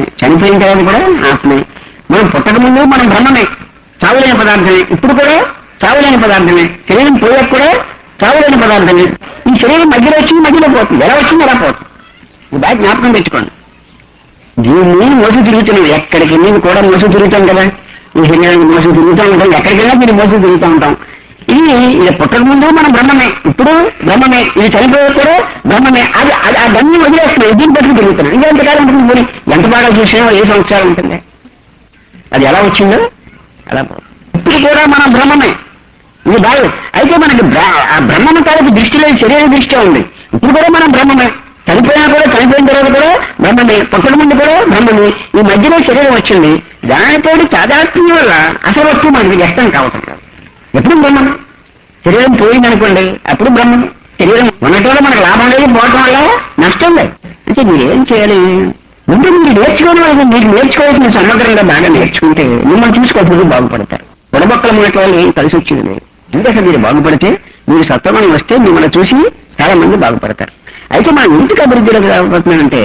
చనిపోయిన తర్వాత కూడా ఆత్మే మనం పుట్టక ముందు మనం బ్రహ్మమే చావులేని పదార్థమే ఇప్పుడు కూడా చావులేని పదార్థమే శరీరం పోయాక కూడా చావులేని పదార్థమే ఈ శరీరం మధ్యలో వచ్చి మధ్యలో పోతుంది ఎలా వచ్చింది ఎలా పోతుంది ఇది బాగా జ్ఞాపకం తెచ్చుకోండి దీన్ని మోసు తిరుగుతున్నాం ఎక్కడికి నేను కూడా మోసు తిరుగుతాం కదా ఈ శరీరానికి మోసు తిరుగుతూ ఉంటాం ఎక్కడికైనా మీరు మోసు తిరుగుతూ ఉంటాం ఇది ఇది పుట్టక ముందు మనం బ్రహ్మమే ఇప్పుడు బ్రహ్మమే ఇది చనిపోయే కూడా బ్రహ్మమే అది అది ఆ గమ్యం వదిలేస్తున్నాం దీన్ని బట్టి తిరుగుతున్నాం ఇంకా ఎంతకాలం ఉంటుంది మరి ఎంత బాగా చూసినా ఏ సంవత్సరాలు ఉంటుంది అది ఎలా వచ్చిందో అలా పోతుంది. ఇప్పుడు కూడా మనం బ్రహ్మమే ఇది బాగు అయితే మనకి బ్ర- ఆ బ్రహ్మము తాలూకు దృష్టిలో శరీర దృష్టి ఉంది ఇప్పుడు కూడా మనం బ్రహ్మమే చనిపోయినా కూడా చనిపోయిన తర్వాత కూడా బ్రహ్మమే పుట్టక ముందు కూడా బ్రహ్మమే ఈ మధ్యలో శరీరం వచ్చింది దానితోటి తాదాత్మ్యం వల్ల అసలు వస్తువు మనకి వ్యక్తం కావటం లేదు ఎప్పుడు బ్రహ్మమే శరీరం పోయిందనుకోండి అప్పుడు బ్రహ్మమే శరీరం ఉన్నట్టు వల్ల మనకు లాభం లేదు పోవటం వల్ల నష్టం లేదు అంటే మీరు ఏం చేయాలి ముందు మీరు నేర్చుకోవడం వల్ల మీరు నేర్చుకోవాల్సిన సమగ్రంగా బాగా నేర్చుకుంటే మిమ్మల్ని చూసుకోవచ్చు బాగుపడతారు బుడబక్కల మాట వాళ్ళు ఏం కలిసి వచ్చింది లేదు ఎందుకంటే మీరు బాగుపడితే మీరు సత్వమని వస్తే మిమ్మల్ని చూసి చాలా మంది బాగుపడతారు అయితే మన ఇంటికి అభివృద్ధిలోకి రాబోతున్నానంటే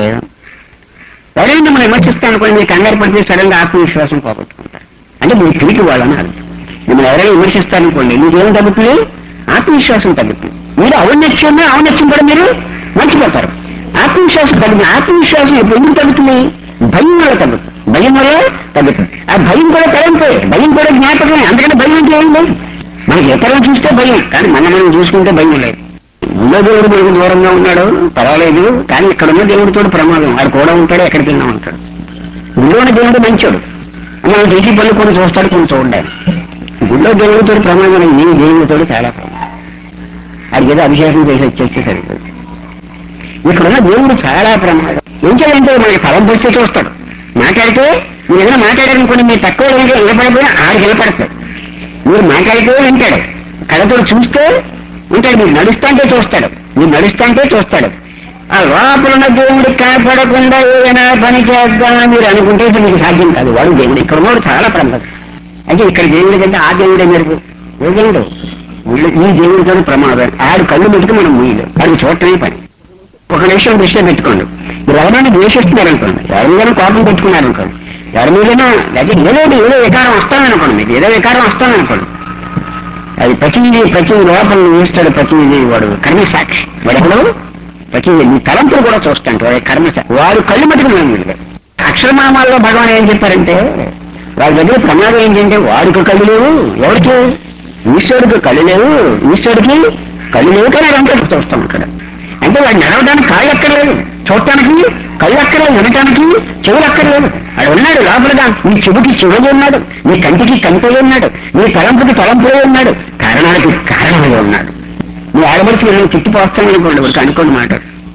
ఎవరైనా మనం విమర్శిస్తాను అనుకోండి మీరు కంగారు పడితే సడన్ గా ఆత్మవిశ్వాసం పోగొట్టుకుంటారు అంటే మీరు తిరిగి వాళ్ళని అర్థం మిమ్మల్ని ఎవరైనా విమర్శిస్తారనుకోండి మీకేం తగ్గుతుంది ఆత్మవిశ్వాసం తగ్గుతుంది మీరు ఔన్నత్యం ఔన్నత్యం కూడా మీరు మర్చిపోతారు ఆత్మవిశ్వాసం తగ్గుతుంది ఆత్మవిశ్వాసం ఎప్పుడు ఎందుకు తగ్గుతుంది భయం వల్ల తగ్గుతుంది భయం వల్ల తగ్గుతుంది ఆ భయం కూడా తరంపే భయం కూడా జ్ఞాపకమే అందుకని భయం అంటే ఏం లేదు మనకి ఇతరులను చూస్తే భయం కానీ మన మనం చూసుకుంటే భయం లేదు ఉన్న దేవుడు మనకు దూరంగా ఉన్నాడు పర్వాలేదు కానీ ఇక్కడ ఉన్న దేవుడితో ప్రమాదం వాడు కూడా ఉంటాడు ఎక్కడికి వెళ్ళినా ఉంటాడు గుళ్ళోని దేవుడు మంచోడు మనం చేసి పనులు కొన్ని చూస్తాడు కొన్ని చూడాలి గుళ్ళో దేవుడితో ప్రమాదం ఈ దేవుడితో చాలా ప్రమాదం అది ఏదో అభిషేకం చేసి వచ్చేస్తే సరిపోదు ఇక్కడ ఉన్న దేవుడు చాలా ప్రమాదం ఏం చేయాలంటే మనకి ఫలం పొడిచే చూస్తాడు మాట్లాడితే మీరు ఏదైనా మాట్లాడారనుకోండి మీరు తక్కువ నిలబడిపోయినా ఆడికి నిలబడతాడు మీరు మాట్లాడితే వింటాడు కళ్ళతో చూస్తే ఉంటాడు మీరు నడుస్తాంటే చూస్తాడు మీరు నడుస్తాంటే చూస్తాడు ఆ లోపల ఉన్న దేవుడు కాపాడకుండా ఏదైనా పని చేద్దామని మీరు అనుకుంటే ఇది మీకు సాధ్యం కాదు వాడు దేవుడు ఇక్కడ ఉన్నవాడు చాలా ప్రమాదం అయితే ఇక్కడ దేవుడి కంటే ఆ దేవుడే మెరుగు ఏ దేవుడు వీళ్ళు ఈ దేవుడితో ప్రమాదం ఆడు కళ్ళు పెట్టుకు మనం మూయలు ఆడికి చూడటమే పని ఒక విషయం దృష్టిలో పెట్టుకోండి మీరు ఎవరైనా ద్వేషిస్తున్నారు అనుకోండి ఎవరి మీద కోపం పెట్టుకున్నారు అనుకోండి ఎవరి మీదైనా లేదా ఏదో ఏదో వికారం వస్తామనుకోండి మీకు ఏదో వికారం వస్తామనుకోండి అది ప్రతిదీ ప్రతి లోపల చూస్తాడు ప్రతిదీ వాడు కర్మ సాక్షి వాడు ఎవడు ప్రతి నీ తలంపులు కూడా చూస్తాడు వాడి కర్మ సాక్షి వాడు కళ్ళు మటుకు మనం వీళ్ళు అక్షరనామాల్లో భగవాన్ ఏం చెప్పారంటే వాళ్ళ దగ్గర ప్రమాదం ఏంటంటే వాడికి కళ్ళు లేవు ఎవరికి ఈశ్వరుడికి కళ్ళు లేవు ఈశ్వరుడికి కళ్ళు లేవు కానీ అదంతా చూస్తాం అక్కడ అంటే వాడు నడవడానికి కాళ్ళు అక్కర్లేదు చూడటానికి కళ్ళు అక్కర్లేదు వినటానికి చెవులు అక్కర్లేదు వాడు ఉన్నాడు లోపలగా నీ చెవుకి చెవులు ఉన్నాడు నీ కంటికి కంటే ఉన్నాడు నీ తలంపుకి తలంపులే ఉన్నాడు కారణానికి కారణమై ఉన్నాడు నీ ఆడబడికి నేను తిట్టిపోస్తాను అనుకోండి వాడికి అనుకోండి మాట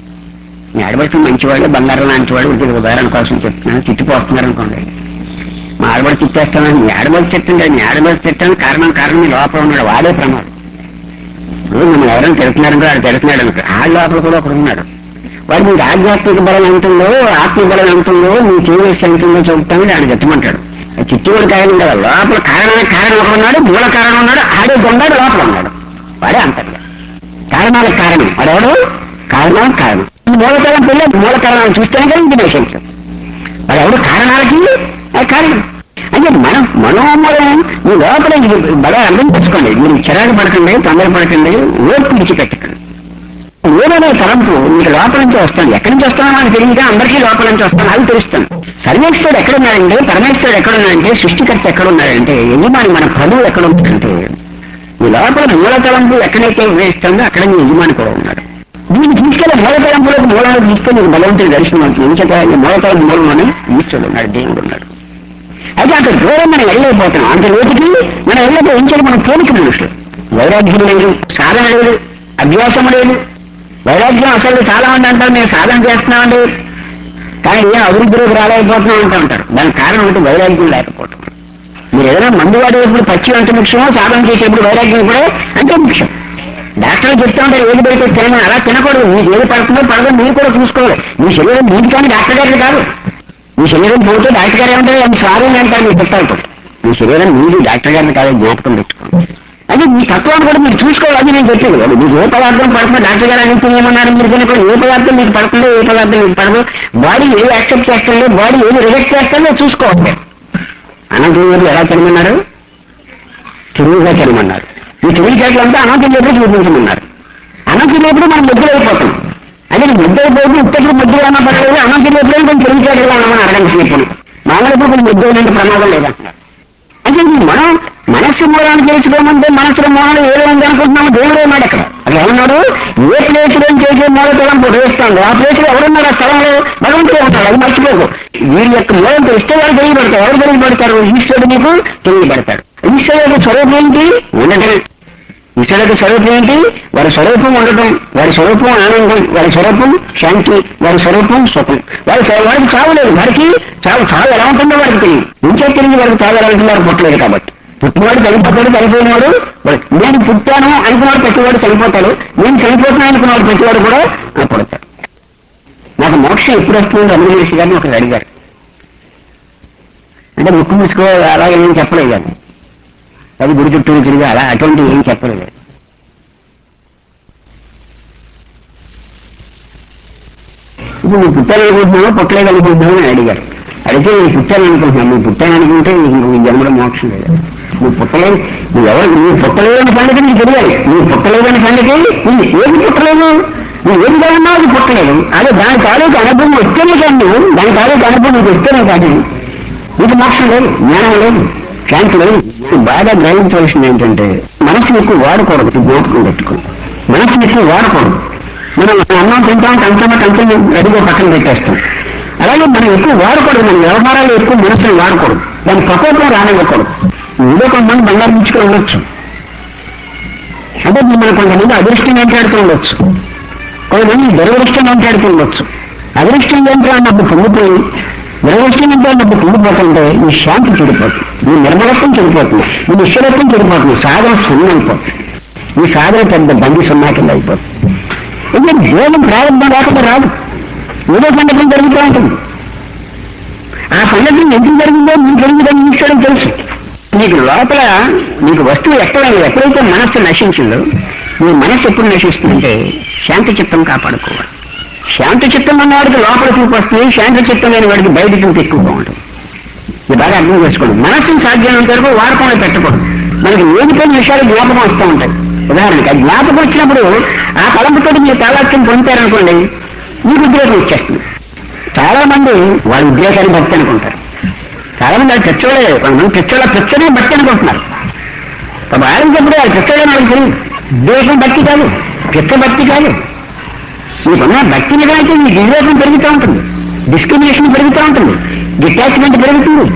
మీ ఆడబడికి మంచివాడు బంగారం లాంటివాడు ఇది ఉదాహరణ కోసం చెప్తున్నాను తిట్టిపోస్తున్నారు అనుకోండి మా ఆడబడి తిట్టేస్తాను మీ ఆడబడి తిట్టండి మీ ఆడబడి తిట్టాను కారణం కారణం మీ లోపల ఉన్నాడు వాడే ప్రమాదం ఇప్పుడు మిమ్మల్ని ఎవరైనా తిడుతున్నారంటే వాడు తిడుతున్నాడు అనుకో ఆ లోపల కూడా ఒకడు ఉన్నాడు వాడు మీకు ఆధ్యాత్మిక బలం ఎంతుందో ఆత్మిక బలం ఎంతుందో మీ చేసి ఎంతుందో చెబుతాను ఆయన గట్టమంటాడు చిట్టువాడు కారణం కదా లోపల కారణానికి కారణం ఒకడు ఉన్నాడు మూల కారణం ఉన్నాడు ఆడే దొంగడు లోపల ఉన్నాడు వాడే అంతర్గా కారణాలకు కారణం వాడెవడు కారణానికి కారణం ఈ మూల కారణం పిల్ల మూల కారణాలు చూస్తేనే కదా ఇంటి దేశించు వాడు ఎవడు కారణాలకి ఆ కారణం అంటే మనం మనోమూలం మీ లోపల ఇది బాగా అర్థం చేసుకోండి మీరు చిరాకు పడకండి తొందర పడకండి ఓర్పు విడిచిపెట్టకండి ఏదైనా తలంపు మీకు లోపల నుంచి వస్తాను ఎక్కడి నుంచి వస్తానో నాకు తెలియక అందరికీ లోపల నుంచి వస్తాను అది తెలుస్తాను సర్వేశ్వరుడు ఎక్కడున్నాడంటే పరమేశ్వరుడు ఎక్కడున్నాడంటే సృష్టికర్త ఎక్కడున్నాడంటే యజమాని మన ప్రభువు ఎక్కడ ఉన్నాడంటే ఈ లోపల మూల తలంపు ఎక్కడైతే వేస్తుందో అక్కడ మీ యజమాని కూడా ఉన్నాడు దీన్ని తీసుకెళ్ళి మూల తలంపులకు మూలాలు తీసుకొని మీకు భగవంతుడి దర్శనం అవుతుంది ఎందుకంటే ఈ మూల తలంపు మూలంలోనే ఈశ్వరుడు ఉన్నాడు దేవుడు ఉన్నాడు అయితే అంత దూరం మనం వెళ్ళలేకపోతున్నాం అంత లోతుకి మనం వెళ్ళకపోతే ఏం చేయాలి మనం పోలిక మనుషులు వైరాగ్యం లేదు సాధన లేదు అభ్యాసం లేదు వైరాగ్యం అసలు చాలా మంది అంటారు మేము సాధన చేస్తున్నామండి కానీ ఏం అభివృద్ధిలోకి రాలేకపోతున్నాం అంటూ ఉంటారు దానికి కారణం అంటే వైరాగ్యం లేకపోవటం మీరు ఏదైనా మందు వాడేటప్పుడు పచ్చి అంత ముఖ్యమో సాధన చేసేటప్పుడు వైరాగ్యం కూడా అంతే ముఖ్యం డాక్టర్లు చెప్తా ఉంటారు ఏది పెడితే తినమని అలా తినకూడదు మీకు ఏది పడుతుందో పడదో మీరు కూడా చూసుకోవాలి మీ శరీరం మీకు కానీ డాక్టర్ గారికి కాదు మీ శరీరం పోతే డాక్టర్ గారు ఏమంటారు ఆయన సారీ అంటారు మీ పుట్టాలతో మీ శరీరం మీది డాక్టర్ గారిని కాదు జ్ఞాపకం పెట్టుకోండి అది మీ తత్వాన్ని కూడా మీరు చూసుకోవాలి అది నేను చెప్పేది అది మీకు ఏ పదార్థం పడుతుందో డాక్టర్ గారు అనేది ఏమన్నారు మీరు కూడా ఏ పదార్థం మీకు పడుతుందో ఏ పదార్థం మీకు పడదు బాడీ ఏది యాక్సెప్ట్ చేస్తుందో బాడీ ఏది రిజెక్ట్ చేస్తుందో చూసుకోవాలి అనంతరం ఎలా తినమన్నారు తెలివిగా తినమన్నారు ఈ తెలివితేటలంతా అనంతం లేపుడు చూపించమన్నారు అనంతం లేపుడు మనం ముద్దులు అయిపోతాం అదే ముద్దు అయిపోయి ఉత్తప్పుడు ముద్దులు అన్న పర్లేదు అనంతం లేపుడు కొంచెం తెలివితేటగా ఉన్నామని అడగడానికి ఇప్పుడు మామూలు కొంచెం ముద్దు అయినంత ప్రమాదం లేదంటున్నారు అంటే ఇది మనం మనస్సు మూలాన్ని తెలుసుకోమంటే మనస్సులో మూలంలో ఏదో ఉంది అనుకుంటున్నాము దేవుడు ఉన్నాడు అక్కడ అది ఏమన్నాడు ఏ ప్లేస్ లో చేసే మూల తలంపు వేస్తాడు ఆ ప్లేస్ లో ఎవరున్నారు ఆ స్థలంలో భగవంతుడే ఉంటాడు అది మర్చిపోకు వీరి యొక్క మూలం తెలిస్తే వాళ్ళు తెలియబడతారు ఎవరు తెలియబడతారు ఈశ్వరుడు నీకు తెలియబడతాడు ఈశ్వరుడు యొక్క స్వరూపం ఏంటి ఉండటమే ఈశ్వరుడు యొక్క స్వరూపం ఏంటి వారి స్వరూపం ఉండటం వారి స్వరూపం ఆనందం వారి స్వరూపం శాంతి వారి స్వరూపం సుఖం వారి వారికి చావు లేదు వారికి చావు చావు ఎలా ఉంటుందో వారికి తెలియదు ఇంకే తెలియదు వారికి చావు ఎలా ఉంటుందో వారు పుట్టలేదు కాబట్టి పుట్టినవాడు చనిపోతాడు చనిపోయినవాడు వాడు నేను పుట్టాను అనుకున్నాడు ప్రతివాడు చనిపోతాడు నేను చనిపోతున్నాను అనుకున్నాడు ప్రతివాడు కూడా ఆ, పుడతాడు నాకు మోక్షం ఎప్పుడు వస్తుంది రమణ మహర్షి గారిని ఒకరు అడిగారు అంటే ముక్కు ముసుకో అలాగే ఏం చెప్పలేదు కానీ అది గుడి చుట్టూ తిరిగి అలా అటువంటి ఏం చెప్పలేదు ఇప్పుడు నువ్వు పుట్టాలనుకుంటున్నావా పుట్టలేదనుకుంటున్నావు అని అడిగారు అడిగితే నేను పుట్టాను అనుకుంటున్నాను నువ్వు పుట్టాను అనుకుంటే నీకు ఈ జన్మలో మోక్షం లేదు నువ్వు పుట్టలేదు నువ్వు ఎవరు నువ్వు పుట్టలేదని సంగతి నీకు తెలియాలి నువ్వు పుట్టలేదని సంగతి నువ్వు ఏది పుట్టలేదు నువ్వు ఏది కాదన్నావు అది పుట్టలేదు అదే దాని తాలూకు అనుభవం వస్తేనే కానీ నువ్వు దాని తాలూకు అనుభవం నీకు వస్తేనే కాదు నీకు మోక్షం లేదు జ్ఞానం లేదు శాంతి లేదు నువ్వు బాగా గ్రహించవలసింది ఏంటంటే మనసుని ఎక్కువ వాడకూడదు ఈ జ్ఞాపకం పెట్టుకుని మనసుని ఎక్కువ వాడకూడదు మనం అన్నం తింటాం కంచం కంచం రెడీగా పక్కన పెట్టేస్తాం అలాగే మనం ఎక్కువ వాడకూడదు మన వ్యవహారాలు ఎక్కువ మనసుని వాడకూడదు దాని ప్రకోపం రానివ్వకూడదు ఏదో కొంతమంది బంగారం ఇచ్చుకొని ఉండొచ్చు అంటే మన కొంతమంది అదృష్టం వెంటాడుతూ ఉండొచ్చు కొంతమంది దురదృష్టం వెంటాడుతూ ఉండొచ్చు అదృష్టం ఏంటో అన్నప్పుడు పొంగిపోయి దురదృష్టం ఏంటో అన్నప్పుడు పొంగిపోతుంటే నీ శాంతి చెడిపోతుంది నీ నిర్మలత్వం చెడిపోతుంది నీ నిశ్చలత్వం చెడిపోతుంది సాధన సున్న అయిపోతుంది నీ సాధన పెద్ద బంది సున్నా కింద అయిపోతుంది ఎందుకంటే దేవం ప్రారంభం లేకుండా రాదు ఏదో సంఘటన జరుగుతూ ఉంటుంది ఆ సంఘటన ఎందుకు జరిగిందో నీకు జరిగిందని ఈశ్వరం తెలుసు నీకు లోపల నీకు వస్తువు ఎక్కడ ఎప్పుడైతే మనస్సు నశించిందో నీ మనస్సు ఎప్పుడు నశిస్తుందంటే శాంతి చిత్తం కాపాడుకోవాలి శాంతి చిత్తం ఉన్నవాడికి లోపల చూపు వస్తుంది శాంతి చిత్తం లేని వాడికి బయట చూపు ఎక్కువగా ఉంటుంది ఇది బాగా అర్థం చేసుకోండి మనస్సును సాధ్యమైనంత వరకు వాడకుండా పెట్టకూడదు మనకి ఏదిపోయిన విషయాలు జ్ఞాపకం వస్తూ ఉంటాయి ఉదాహరణకి ఆ జ్ఞాపకం వచ్చినప్పుడు ఆ తలంపుతో మీరు తాళాత్యం పొందుతారనుకోండి మీకు ఉద్రేకం వచ్చేస్తుంది చాలా మంది వాళ్ళ ఉద్రేకాన్ని భక్తి అనుకుంటారు చాలా మంది అది తెచ్చోడే కొంతమంది తెచ్చోళ్ళ తెచ్చనే భక్తి అనుకుంటున్నారు పాపం ఆడించినప్పుడు అది తెచ్చోడే వాళ్ళకి తెలియదు ఉద్రేకం భక్తి కాదు తెచ్చ భక్తి కాదు మీకున్న భక్తి నిజమైతే మీ వివేకం పెరుగుతూ ఉంటుంది డిస్క్రిమినేషన్ పెరుగుతూ ఉంటుంది డిటాచ్మెంట్ పెరుగుతుంది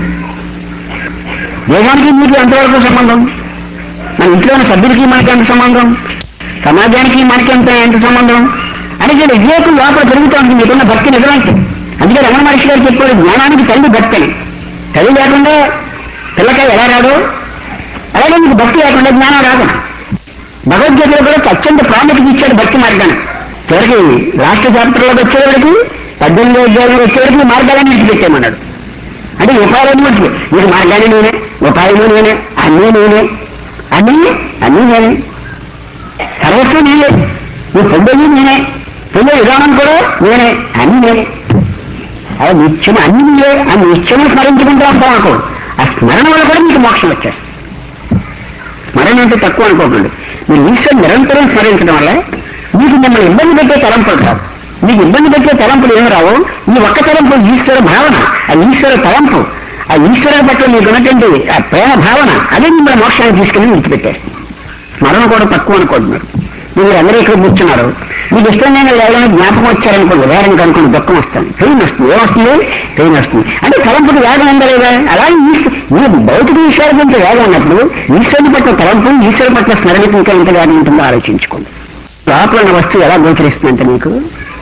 దేశానికి మీకు ఎంతవరకు సంబంధం మన ఇంట్లో ఉన్న సభ్యులకి మనకి ఎంత సంబంధం సమాజానికి మనకి ఎంత ఎంత సంబంధం అని ఇక్కడ వివేకం లోపల పెరుగుతూ ఉంటుంది మీకున్న భక్తి నిజమైతే అందుకే రమణ మహర్షి గారు చెప్పాడు జ్ఞానానికి తల్లి భక్తి అని తల్లి లేకుండా పిల్లకాయ ఎలా రాదు అలాగే మీకు భక్తి లేకుండా జ్ఞానం రాదు భగవద్గీతలో కూడా అత్యంత ప్రాముఖ్యత ఇచ్చాడు భక్తి మార్గాన్ని చివరికి రాష్ట్ర చాప్టర్లోకి వచ్చేవాడికి పద్దెనిమిది అధ్యాయంలో వచ్చేవాడికి ఈ మార్గాలన్నీ విడిచిపెట్టేమన్నాడు అంటే ఉపాయాలు మటుకు మీరు మార్గాన్ని నేనే ఉపాయము నేనే అన్నీ నేనే అన్నీ అన్నీ నేనే సర్వస్వం నేనే నువ్వు పొందేది నేనే పొందే విధానం కూడా నేనే అన్నీ నేనే అదే నిత్యం అన్ని నీవే ఆ నిత్యము స్మరించుకుంటూ ఉంటాం అనుకో ఆ స్మరణ వల్ల కూడా మీకు మోక్షం వచ్చేస్తుంది స్మరణ అంటే తక్కువ అనుకోకండి మీరు ఈశ్వరు నిరంతరం స్మరించడం వల్ల మీకు మిమ్మల్ని ఇబ్బంది పెట్టే తలంపులు రావు మీకు ఇబ్బంది పెట్టే తలంపులు ఏమి రావు ఈ ఒక్క తలంపు ఈశ్వర భావన ఆ ఈశ్వర తలంపు ఆ ఈశ్వర పట్ల మీకు ఉన్నటువంటి ఆ ప్రేమ భావన అదే మిమ్మల్ని మోక్షాన్ని తీసుకెళ్ళి విడిచిపెట్టేస్తుంది స్మరణ కూడా తక్కువ అనుకుంటున్నారు మీరు అందరూ ఇక్కడ కూర్చున్నారు మీకు ఇష్టమైన ఎవరైనా జ్ఞాపకం వచ్చారనుకోండి ఉదాహరణకు అనుకోండి దుఃఖం వస్తుంది పెయిన్ వస్తుంది ఏమొస్తుంది పెయిన్ వస్తుంది అంటే తలంపుకి వేగం ఉందా లేదా అలాగే ఈశ్వ- మీరు భౌతిక విషయాల గురించి వేగం ఉన్నప్పుడు ఈశ్వరుని పట్ల తలంపు ఈశ్వరు పట్ల స్మరణకి ఇంకా ఎంత వేగం ఉంటుందో ఆలోచించుకోండి లోపల ఉన్న వస్తువు ఎలా గోచరిస్తుందంటే మీకు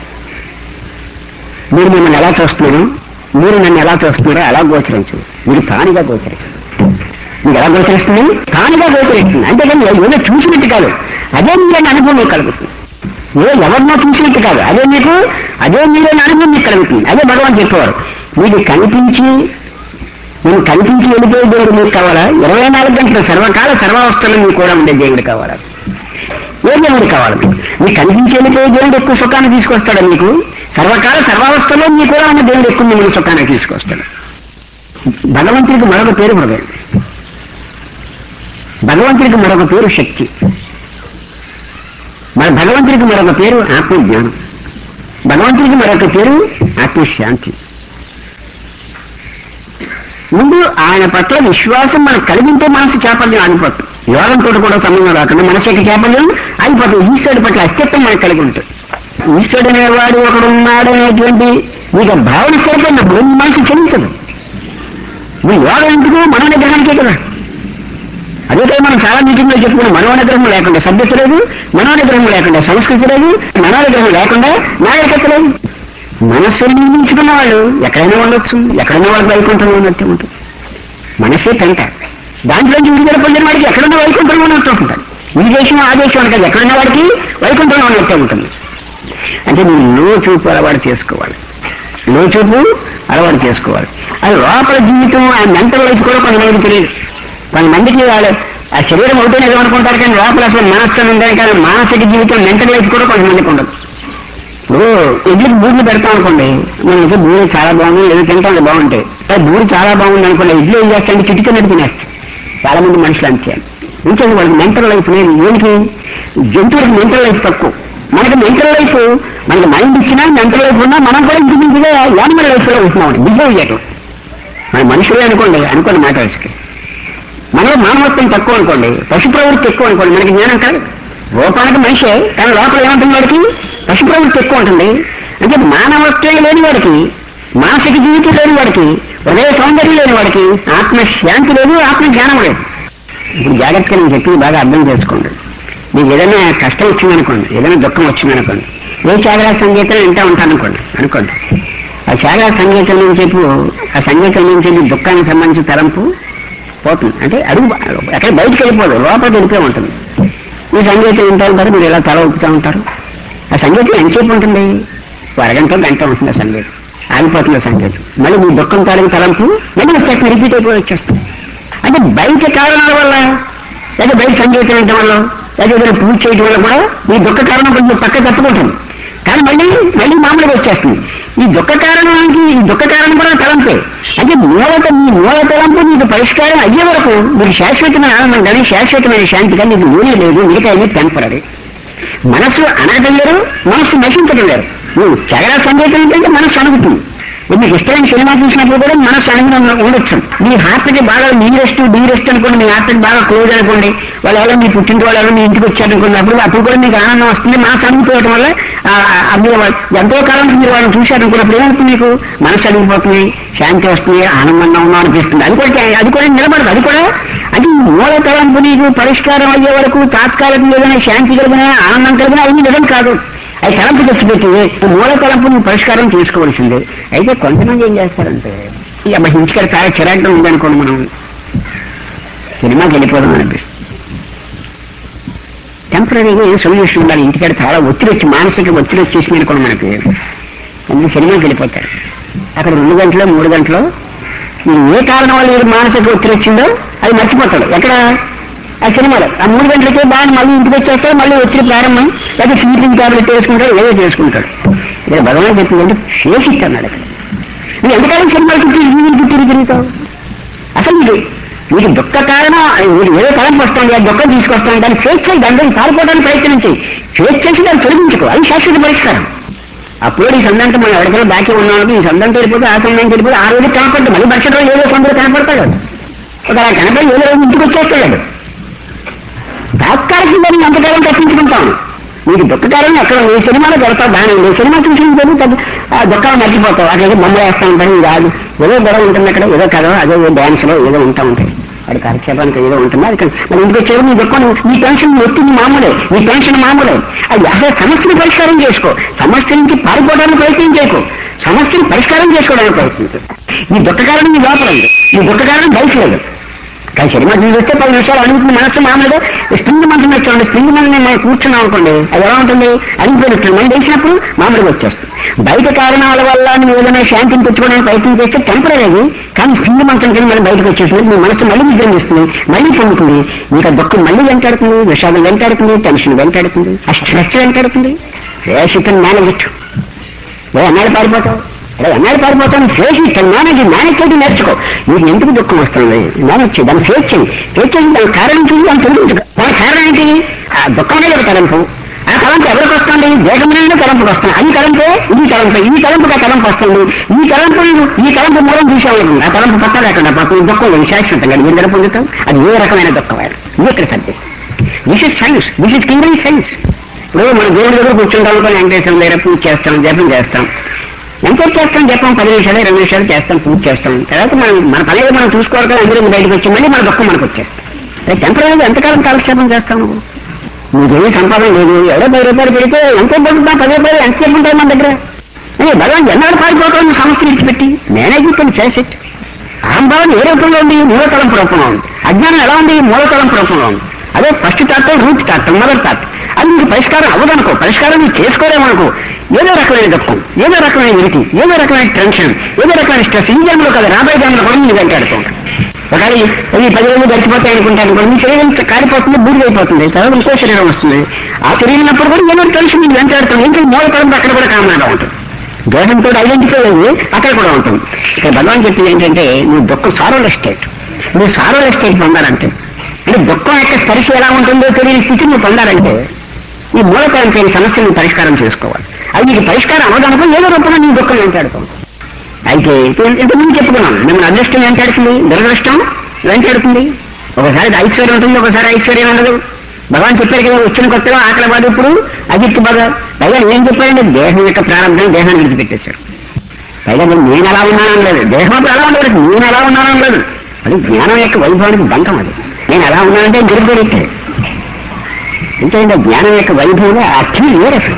మీరు మిమ్మల్ని ఎలా చూస్తున్నారు మీరు నన్ను ఎలా చూస్తున్నారో అలా గోచరించు మీరు తానిగా గోచరిస్తుంది మీకు ఎలా గోచరిస్తుంది తానుగా గోచరిస్తుంది అంతేకాని ఏదో చూసినట్టు కాదు అదే మీరైన అనుభవం మీకు కలుగుతుంది ఏ ఎవరినో చూసినట్టు కాదు అదే మీకు అదే మీరైన అనుభవం మీకు కలుగుతుంది అదే భగవాన్ చెప్పేవారు మీకు కనిపించి నేను కనిపించి వెళ్ళిపోయే దేవుడు మీకు కావాలా ఇరవై నాలుగు గంటలు సర్వకాల సర్వావస్థలు మీకు కూడా ఉండే దేవుడు కావాలా ఏ దేవుడు కావాలి మీకు మీకు కనిపించి వెళ్ళిపోయే దేవుడు ఎక్కువ సుఖాన్ని తీసుకొస్తాడా మీకు సర్వకాల సర్వావస్థలో మీకు కూడా ఉన్న దేవుడు ఎక్కువ మిమ్మల్ని సుఖాన్ని తీసుకొస్తాడు భగవంతుడికి మరొక పేరు హృదయం భగవంతుడికి మరొక పేరు శక్తి మన భగవంతుడికి మరొక పేరు ఆత్మజ్ఞానం భగవంతుడికి మరొక పేరు ఆత్మశాంతి ముందు ఆయన పట్ల విశ్వాసం మనకు కలిగింటే మనసు చేపల్యం ఆగిపోతుంది యోగంతో కూడా సంబంధం రాకుండా మనసు యొక్క చేపల్యం ఆగిపోతుంది ఈశ్వరుడి పట్ల అస్తిత్వం మనకు కలిగి ఉంటుంది ఈశ్వరుడు అనేవాడు ఒకడు ఉన్నాడు అనేటువంటి మీకు ఆ భావన సరిపోయినప్పుడు మీ మనసు చెల్లించదు మీ యోగం ఎందుకు మన నిగ్రహానికే కదా అదే కదా మనం చాలా మీటింగ్ లో చెప్పుకున్నాం మనోనిగ్రహం లేకుండా సభ్యత లేదు మనోనిగ్రహం లేకుండా సంస్కృతి లేదు మనోనిగ్రహం లేకుండా నాగరికత లేదు మనస్సుని నిర్మించుకున్న వాళ్ళు ఎక్కడైనా ఉండొచ్చు ఎక్కడైనా వాళ్ళకి వైకుంఠం ఉన్నట్టే ఉంటుంది మనస్సే పెంట దాంట్లోంచి విడుదల పొందిన వాడికి ఎక్కడున్న వైకుంఠం ఉన్నట్టు ఉంటుంది ఈ దేశం ఆ దేశం అనగా ఎక్కడున్న వాడికి వైకుంఠం ఉన్నట్టే ఉంటుంది అంటే మీరు లో చూపు అలవాటు చేసుకోవాలి లో చూపు అలవాటు చేసుకోవాలి అది లోపల జీవితం ఆ మెంటల్ లైఫ్ కూడా కొంతమందికి తెలియదు కొంతమందికి వాళ్ళు ఆ శరీరం ఒకటే ఏదో అనుకుంటారు కానీ లోపల అసలు మనస్సు అని ఉందని కానీ మానసిక జీవితం మెంటల్ లైఫ్ కూడా కొంతమందికి ఉండదు ఇప్పుడు ఎడ్లకి బూర్లు పెడతాం అనుకోండి మనకి బూరి చాలా బాగుంది ఏదో తింటాం అది బాగుంటాయి అదే బూరి చాలా బాగుంది అనుకోండి ఇడ్లీ ఏం చేస్తాంటే కిటికీ తినేస్తాయి చాలా మంది మనుషులు అంతే ఇంకేంటి వాళ్ళకి మెంటల్ లైఫ్ లేదు దేనికి జంతువులకి మెంటల్ లైఫ్ తక్కువ మనకి మెంటల్ లైఫ్ మనకి మైండ్ ఇచ్చినా మెంటల్ లైఫ్ ఉన్నా మనం కూడా ఇంచుమించుగా యానిమల్ లైఫ్ లో ఉంటున్నాం బిహేవ్ చేయటం మన మనుషులే అనుకోండి అనుకోండి మ్యాటర్స్కి మనలో మానవత్వం తక్కువ అనుకోండి పశు ప్రవృత్తి ఎక్కువ అనుకోండి మనకి జ్ఞానం కాదు రూపానికి మనిషే కానీ లోపల ఏముంటుంది వాడికి పశు ప్రవృత్తి ఎక్కువ ఉంటుంది అంటే మానవత్వం లేని వాడికి మానసిక జీవితం లేని వాడికి హృదయ సౌందర్యం లేని వాడికి ఆత్మ శాంతి లేదు ఆత్మ జ్ఞానం లేదు ఇప్పుడు జాగ్రత్తగా నేను చెప్పింది బాగా అర్థం చేసుకోండి మీకు ఏదైనా కష్టం వచ్చిందనుకోండి ఏదైనా దుఃఖం వచ్చిందనుకోండి ఏ చాగరా సంగీతం వింటా ఉంటాను అనుకోండి అనుకోండి ఆ చాగరా సంగీతం నుంచి చెప్పు ఆ సంగీతం నుంచి ఈ దుఃఖానికి సంబంధించిన తలంపు పోతుంది అంటే అడుగు ఎక్కడ బయటకు వెళ్ళిపోదు లోపలికి వెళ్ళిపోయి ఉంటుంది ఈ సంగీతం వింటూ ఉంటారు మీరు ఇలా తల ఊపుతూ ఉంటారు ఆ సంగీతం ఎంతసేపు ఉంటుంది ఓ అరగంట గంట ఉంటుంది ఆ సంగీతం ఆగిపోతుంది ఆ సంగీతం మళ్ళీ మీ దుఃఖం తాలూకు తలంపు మళ్ళీ వచ్చేస్తుంది రిపీట్ అయిపోయి వచ్చేస్తుంది అంటే బయట కారణాల వల్ల లేదా బయట సంగీతం వినడం వల్ల లేదా ఏదైనా పూజ చేయడం వల్ల కూడా మీ దుఃఖ కారణం కొంచెం పక్క తప్పుకుంటుంది కానీ మళ్ళీ మళ్ళీ మామూలుగా వచ్చేస్తుంది ఈ దుఃఖ కారణానికి ఈ దుఃఖ కారణం కూడా తలంపే అంటే మూలత మీ మూల తలంపు మీకు పరిష్కారం అయ్యే వరకు మీకు శాశ్వతమైన ఆనందం కానీ శాశ్వతమైన శాంతి కానీ మీకు ఊరి లేదు మిగతా అన్ని టెంపరీ మనసు అనగలేరు మనసు నశించడం లేరు నువ్వు చగర సంగీతం ఏంటంటే మనసు అణుగుతుంది ఇప్పుడు మీకు ఇష్టమైన సినిమా చూసినప్పుడు కూడా మనసు అనుగుణంగా ఉండొచ్చు మీ హార్ట్కి బాగా మీ రెస్ట్ డీ రెస్ట్ అనుకోండి మీ హార్ట్కి బాగా క్లోజ్ అనుకోండి వాళ్ళు ఎవరో మీ పుట్టింటి వాళ్ళు ఎవరో మీ ఇంటికి వచ్చారనుకోండి అప్పుడు అప్పుడు కూడా మీకు ఆనందం వస్తుంది మనసు అణుగుపోవడం వల్ల ఆ, ఆ, మీరు వాళ్ళు- ఎంతో కాలం మీరు వాళ్ళని చూశారనుకున్నప్పుడు ఏమవుతుంది మీకు మనసు అడిగిపోతుంది శాంతి వస్తుంది ఆనందంగా ఉన్నాం అనిపిస్తుంది అది కూడా అది కూడా నిలబడదు అది కూడా అది ఈ మూల తలంపు నీకు పరిష్కారం అయ్యే వరకు తాత్కాలిక ఏదైనా శాంతి కలిగిన ఆనందం కలిగిన అవి నిజం కాదు అది తలంపు తెచ్చిపెట్టి ఈ మూల తలంపు నువ్వు పరిష్కారం చేసుకోవాల్సిందే అయితే కొంతమంది ఏం చేస్తారంటే ఈ అబ్బాయి ఇంటికాడ చాలా చిరాగ్గా ఉందనుకోండి మనం సినిమాకి వెళ్ళిపోదాం అనిపిస్తుంది టెంపరీగా ఏ సొల్యూషన్ ఉండాలి ఇంటికాడ చాలా ఒత్తిడి వచ్చి మానసిక ఒత్తిడి వచ్చేసింది అనుకోండి మనకి అందుకు సినిమాకి వెళ్ళిపోతారు అక్కడ రెండు గంటలు మూడు గంటలు మీరు ఏ కారణం వల్ల వీడికి మానసిక ఒత్తిడి వచ్చిందో అది మర్చిపోతాడు ఎక్కడ ఆ సినిమాలో ఆ మూడు గంటలకే బాగా మళ్ళీ ఇంటికి వచ్చేస్తాడు మళ్ళీ ఒత్తిడి ప్రారంభం లేదా స్లీపింగ్ టాబ్లెట్ వేసుకుంటాడు ఏదో చేసుకుంటాడు ఇక్కడ భగవాన్ చెప్పిందంటే శేషిస్తాడు అక్కడ నువ్వు ఎంతకాలం సినిమాలు చుట్టూ ఇంటికి చుట్టూ తిరుగుతావు అసలు ఇది మీకు దుఃఖ కారణం మీరు ఏదో తలంపు వస్తుంది ఆ దుఃఖం తీసుకొస్తాను దాన్ని ఫేస్ చేయి దాన్ని పారిపోవడానికి ప్రయత్నం చేయి ఫేస్ చేసి దాన్ని తొలగించుకో అది శాశ్వత పరిష్కారం అప్పుడు ఈ సందంతా మనం ఎవరికైనా బాకీ ఉన్నాడు ఈ సందంతా వెళ్ళిపోతే ఆ సందంతా వెళ్ళిపోతే ఆ రోజు కనపడదు మళ్ళీ మరుసటి రోజు ఏదో కొందరు కనపడతాడు ఒక అలా కనపడి ఏదో రోజు ఇంటికి వచ్చేస్తాడు తాత్కాలికంగా ఎంతకాలం తప్పించుకుంటాం మీకు దుఃఖకాలం ఎక్కడ ఈ సినిమాలో పెడతావు బాగానే ఉంది సినిమా చూసిన తర్వాత ఆ దుఃఖాలు మర్చిపోతావు అక్కడ బొమ్మలు వేస్తా ఉంటాయి ఇది రాదు ఏదో గొడవ ఉంటుంది అక్కడ ఏదో కథ అదే డాన్స్ లో ఏదో ఉంటా ఉంటాయి అది కాలక్షేపానికి ఏదో ఉంటుంది అది కాదు. మరి ఇంటికి వచ్చేది నీ దుఃఖం నీ టెన్షన్ ఒత్తిడి మామూలే నీ టెన్షన్ మామూలే అది అసలు సమస్యను పరిష్కారం చేసుకో సమస్య నుంచి పారిపోవడానికి ప్రయత్నం చేయకు సమస్యను పరిష్కారం చేసుకోవడానికి ప్రయత్నించు నీ దుఃఖ కారణం నీ లోపల ఉంది నీ దుఃఖ కారణం బయట లేదు కానీ శరీర మంత్రం చూస్తే పది నిమిషాలు అడుగుతుంది మనసు మామూలుగా స్ప్రింగ్ మంత్రం వచ్చాడు స్ప్రింగ్ మంత్రం మనం కూర్చున్నాం అనుకోండి అది ఎలా ఉంటుంది అడిగిపోయినట్టు మనం వేసినప్పుడు మామూలుగా వచ్చేస్తుంది బయట కారణాల వల్ల నువ్వు ఏదైనా శాంతిని తెచ్చుకోవడానికి ప్రయత్నం చేస్తే టెంపరీ కానీ స్ప్రింగ్ మంత్రం కింద మనం బయటకు వచ్చేస్తుంది మీ మనసు మళ్ళీ నిగ్రహిస్తుంది మళ్ళీ పొందుతుంది ఇంకా దుఃఖం మళ్ళీ వెంటాడుతుంది విషాదం వెంటాడుతుంది టెన్షన్ వెంటాడుతుంది ఆ స్ట్రెస్ వెంటాడుతుంది వేషితం మేనేజ్ ఏ ఎన్నాళ్ళు పారిపోతావు అరే ఎన్నాళ్ళు పారిపోతావు ఫేస్ ఇట్ మేనేజ్ మేనేజ్ చేయడం నేర్చుకో నీకు ఎందుకు దుఃఖం వస్తుంది మేనేజ్ చేయి దాన్ని ఫేస్ చేయి ఫేస్ చేసి దాని కారణం ఏంటి దాన్ని తొలగించుకో దాని కారణం ఏంటి ఆ దుఃఖం అనేది ఒక తలంపు ఆ తలంపు ఎవరికి వస్తుంది దేశం నుండి తలంపుకి వస్తుంది అది తలంపే ఇది తలంపే ఈ తలంపుకి ఆ తలంపు వస్తుంది ఈ తలంపు ఈ తలంపు మూలం చూసేవాళ్ళు ఆ తలంపు పక్క లేకుండా పాపం దుఃఖం లేదు శాశ్వతంగా ఏం జర పొందుతాం అది ఏ రకమైన దుఃఖం ఇది ఇక్కడ subject this is science this is king science ఇప్పుడు మన దేవుడి దగ్గర కూర్చుంటాం అనుకో వెంకటేశ్వరం దగ్గర పూజ చేస్తాం జపం చేస్తాం ఎంతసేపు చేస్తాం జపం పది నిమిషాలు ఇరవై నిమిషాలు చేస్తాం పూజ చేస్తాం తర్వాత మనం మన పని ఏదో మనం చూసుకోవాలి కదా అందరూ బయటకు వచ్చి మళ్ళీ మన దుఃఖం మనకు వచ్చేస్తాం టెంపరీ ఎంతకాలం కాలక్షేపం చేస్తాం నువ్వు నీకేమీ సంపాదన లేదు ఎవరో పది రూపాయలు పెడితే ఎంతసేపు పడుతుందా పది రూపాయలు ఎంతసేపు ఉంటాయి మన దగ్గర అదే భగవాన్ ఎన్నాడు పారిపోతాం సమస్యలు ఇచ్చిపెట్టి మేనేజ్ కెన్ ఫేస్ ఇట్ అహంభావం ఏ రూపంలో ఉంది మూలతలంపు రూపంలో ఉంది అజ్ఞానం ఎలా ఉంది మూలతలంపు రూపంలో ఉంది అదే ఫస్ట్ థాట్ రూట్ థాట్ మొదటి థాట్ అది నీకు పరిష్కారం అవ్వదనుకో పరిష్కారం నీకు చేసుకోలేమనుకో ఏదో రకమైన దుఃఖం ఏదో రకమైన విరిటి ఏదో రకమైన టెన్షన్ ఏదో రకమైన స్ట్రెస్ ఈ జన్మలో కదా రాబోయే జన్మలో కూడా నీకు వెంటాడుతుంటాం ఒకవేళ ఈ పది రోజులు గడిచిపోతాయి అనుకుంటాను కూడా నీ శరీరం కారిపోతుంది బూడిద అయిపోతుంది తర్వాత ఇంకో శరీరం వస్తుంది ఆ శరీరం ఉన్నప్పుడు కూడా ఏదో టెన్షన్ నీకు వెంటాడుతుంది ఇంకా మూలతలంపు అక్కడ కూడా కామన్గా ఉంటుంది దేహంతో ఐడెంటిఫై అయ్యి అక్కడ కూడా ఉంటుంది ఇక్కడ భగవాన్ చెప్పింది ఏంటంటే నువ్వు దుఃఖం సారోల స్టేట్ నువ్వు సారోల స్టేట్ పొందాలంటే అంటే దుఃఖం యొక్క స్పర్శ ఎలా ఉంటుందో తెలియని స్థితి నువ్వు పొందాలంటే ఈ మూలకరం పేరు సమస్యను పరిష్కారం చేసుకోవాలి అది నీకు పరిష్కారం అవ్వదనుకో ఏదో రూపంలో నీ దుఃఖం వెంటాడుతాం అయితే ఇప్పుడు ఇంత ముందు చెప్పుకున్నాం మిమ్మల్ని అదృష్టం వెంటాడుతుంది దురదృష్టం వెంటాడుతుంది ఒకసారి ఐశ్వర్యం ఉంటుంది ఒకసారి ఐశ్వర్యం ఉండదు భగవాన్ చెప్పారు కదా వచ్చిన కొత్తలో ఆకలి బాధ ఇప్పుడు అజిత్తు బాధ పైగా ఏం చెప్పారంటే దేహం యొక్క ప్రారంభం దేహాన్ని విడిచిపెట్టేశారు పైగా మీరు నేను ఎలా ఉన్నానని లేదు దేహం అప్పుడు ఎలా ఉండదు నేను ఎలా ఉన్నానని లేదు అది జ్ఞానం యొక్క వైభవానికి బంధం అది నేను ఎలా ఉన్నానంటే గిరిపెడితే ఎందుకంటే జ్ఞానం యొక్క వైభవం అర్థం వేరు అసలు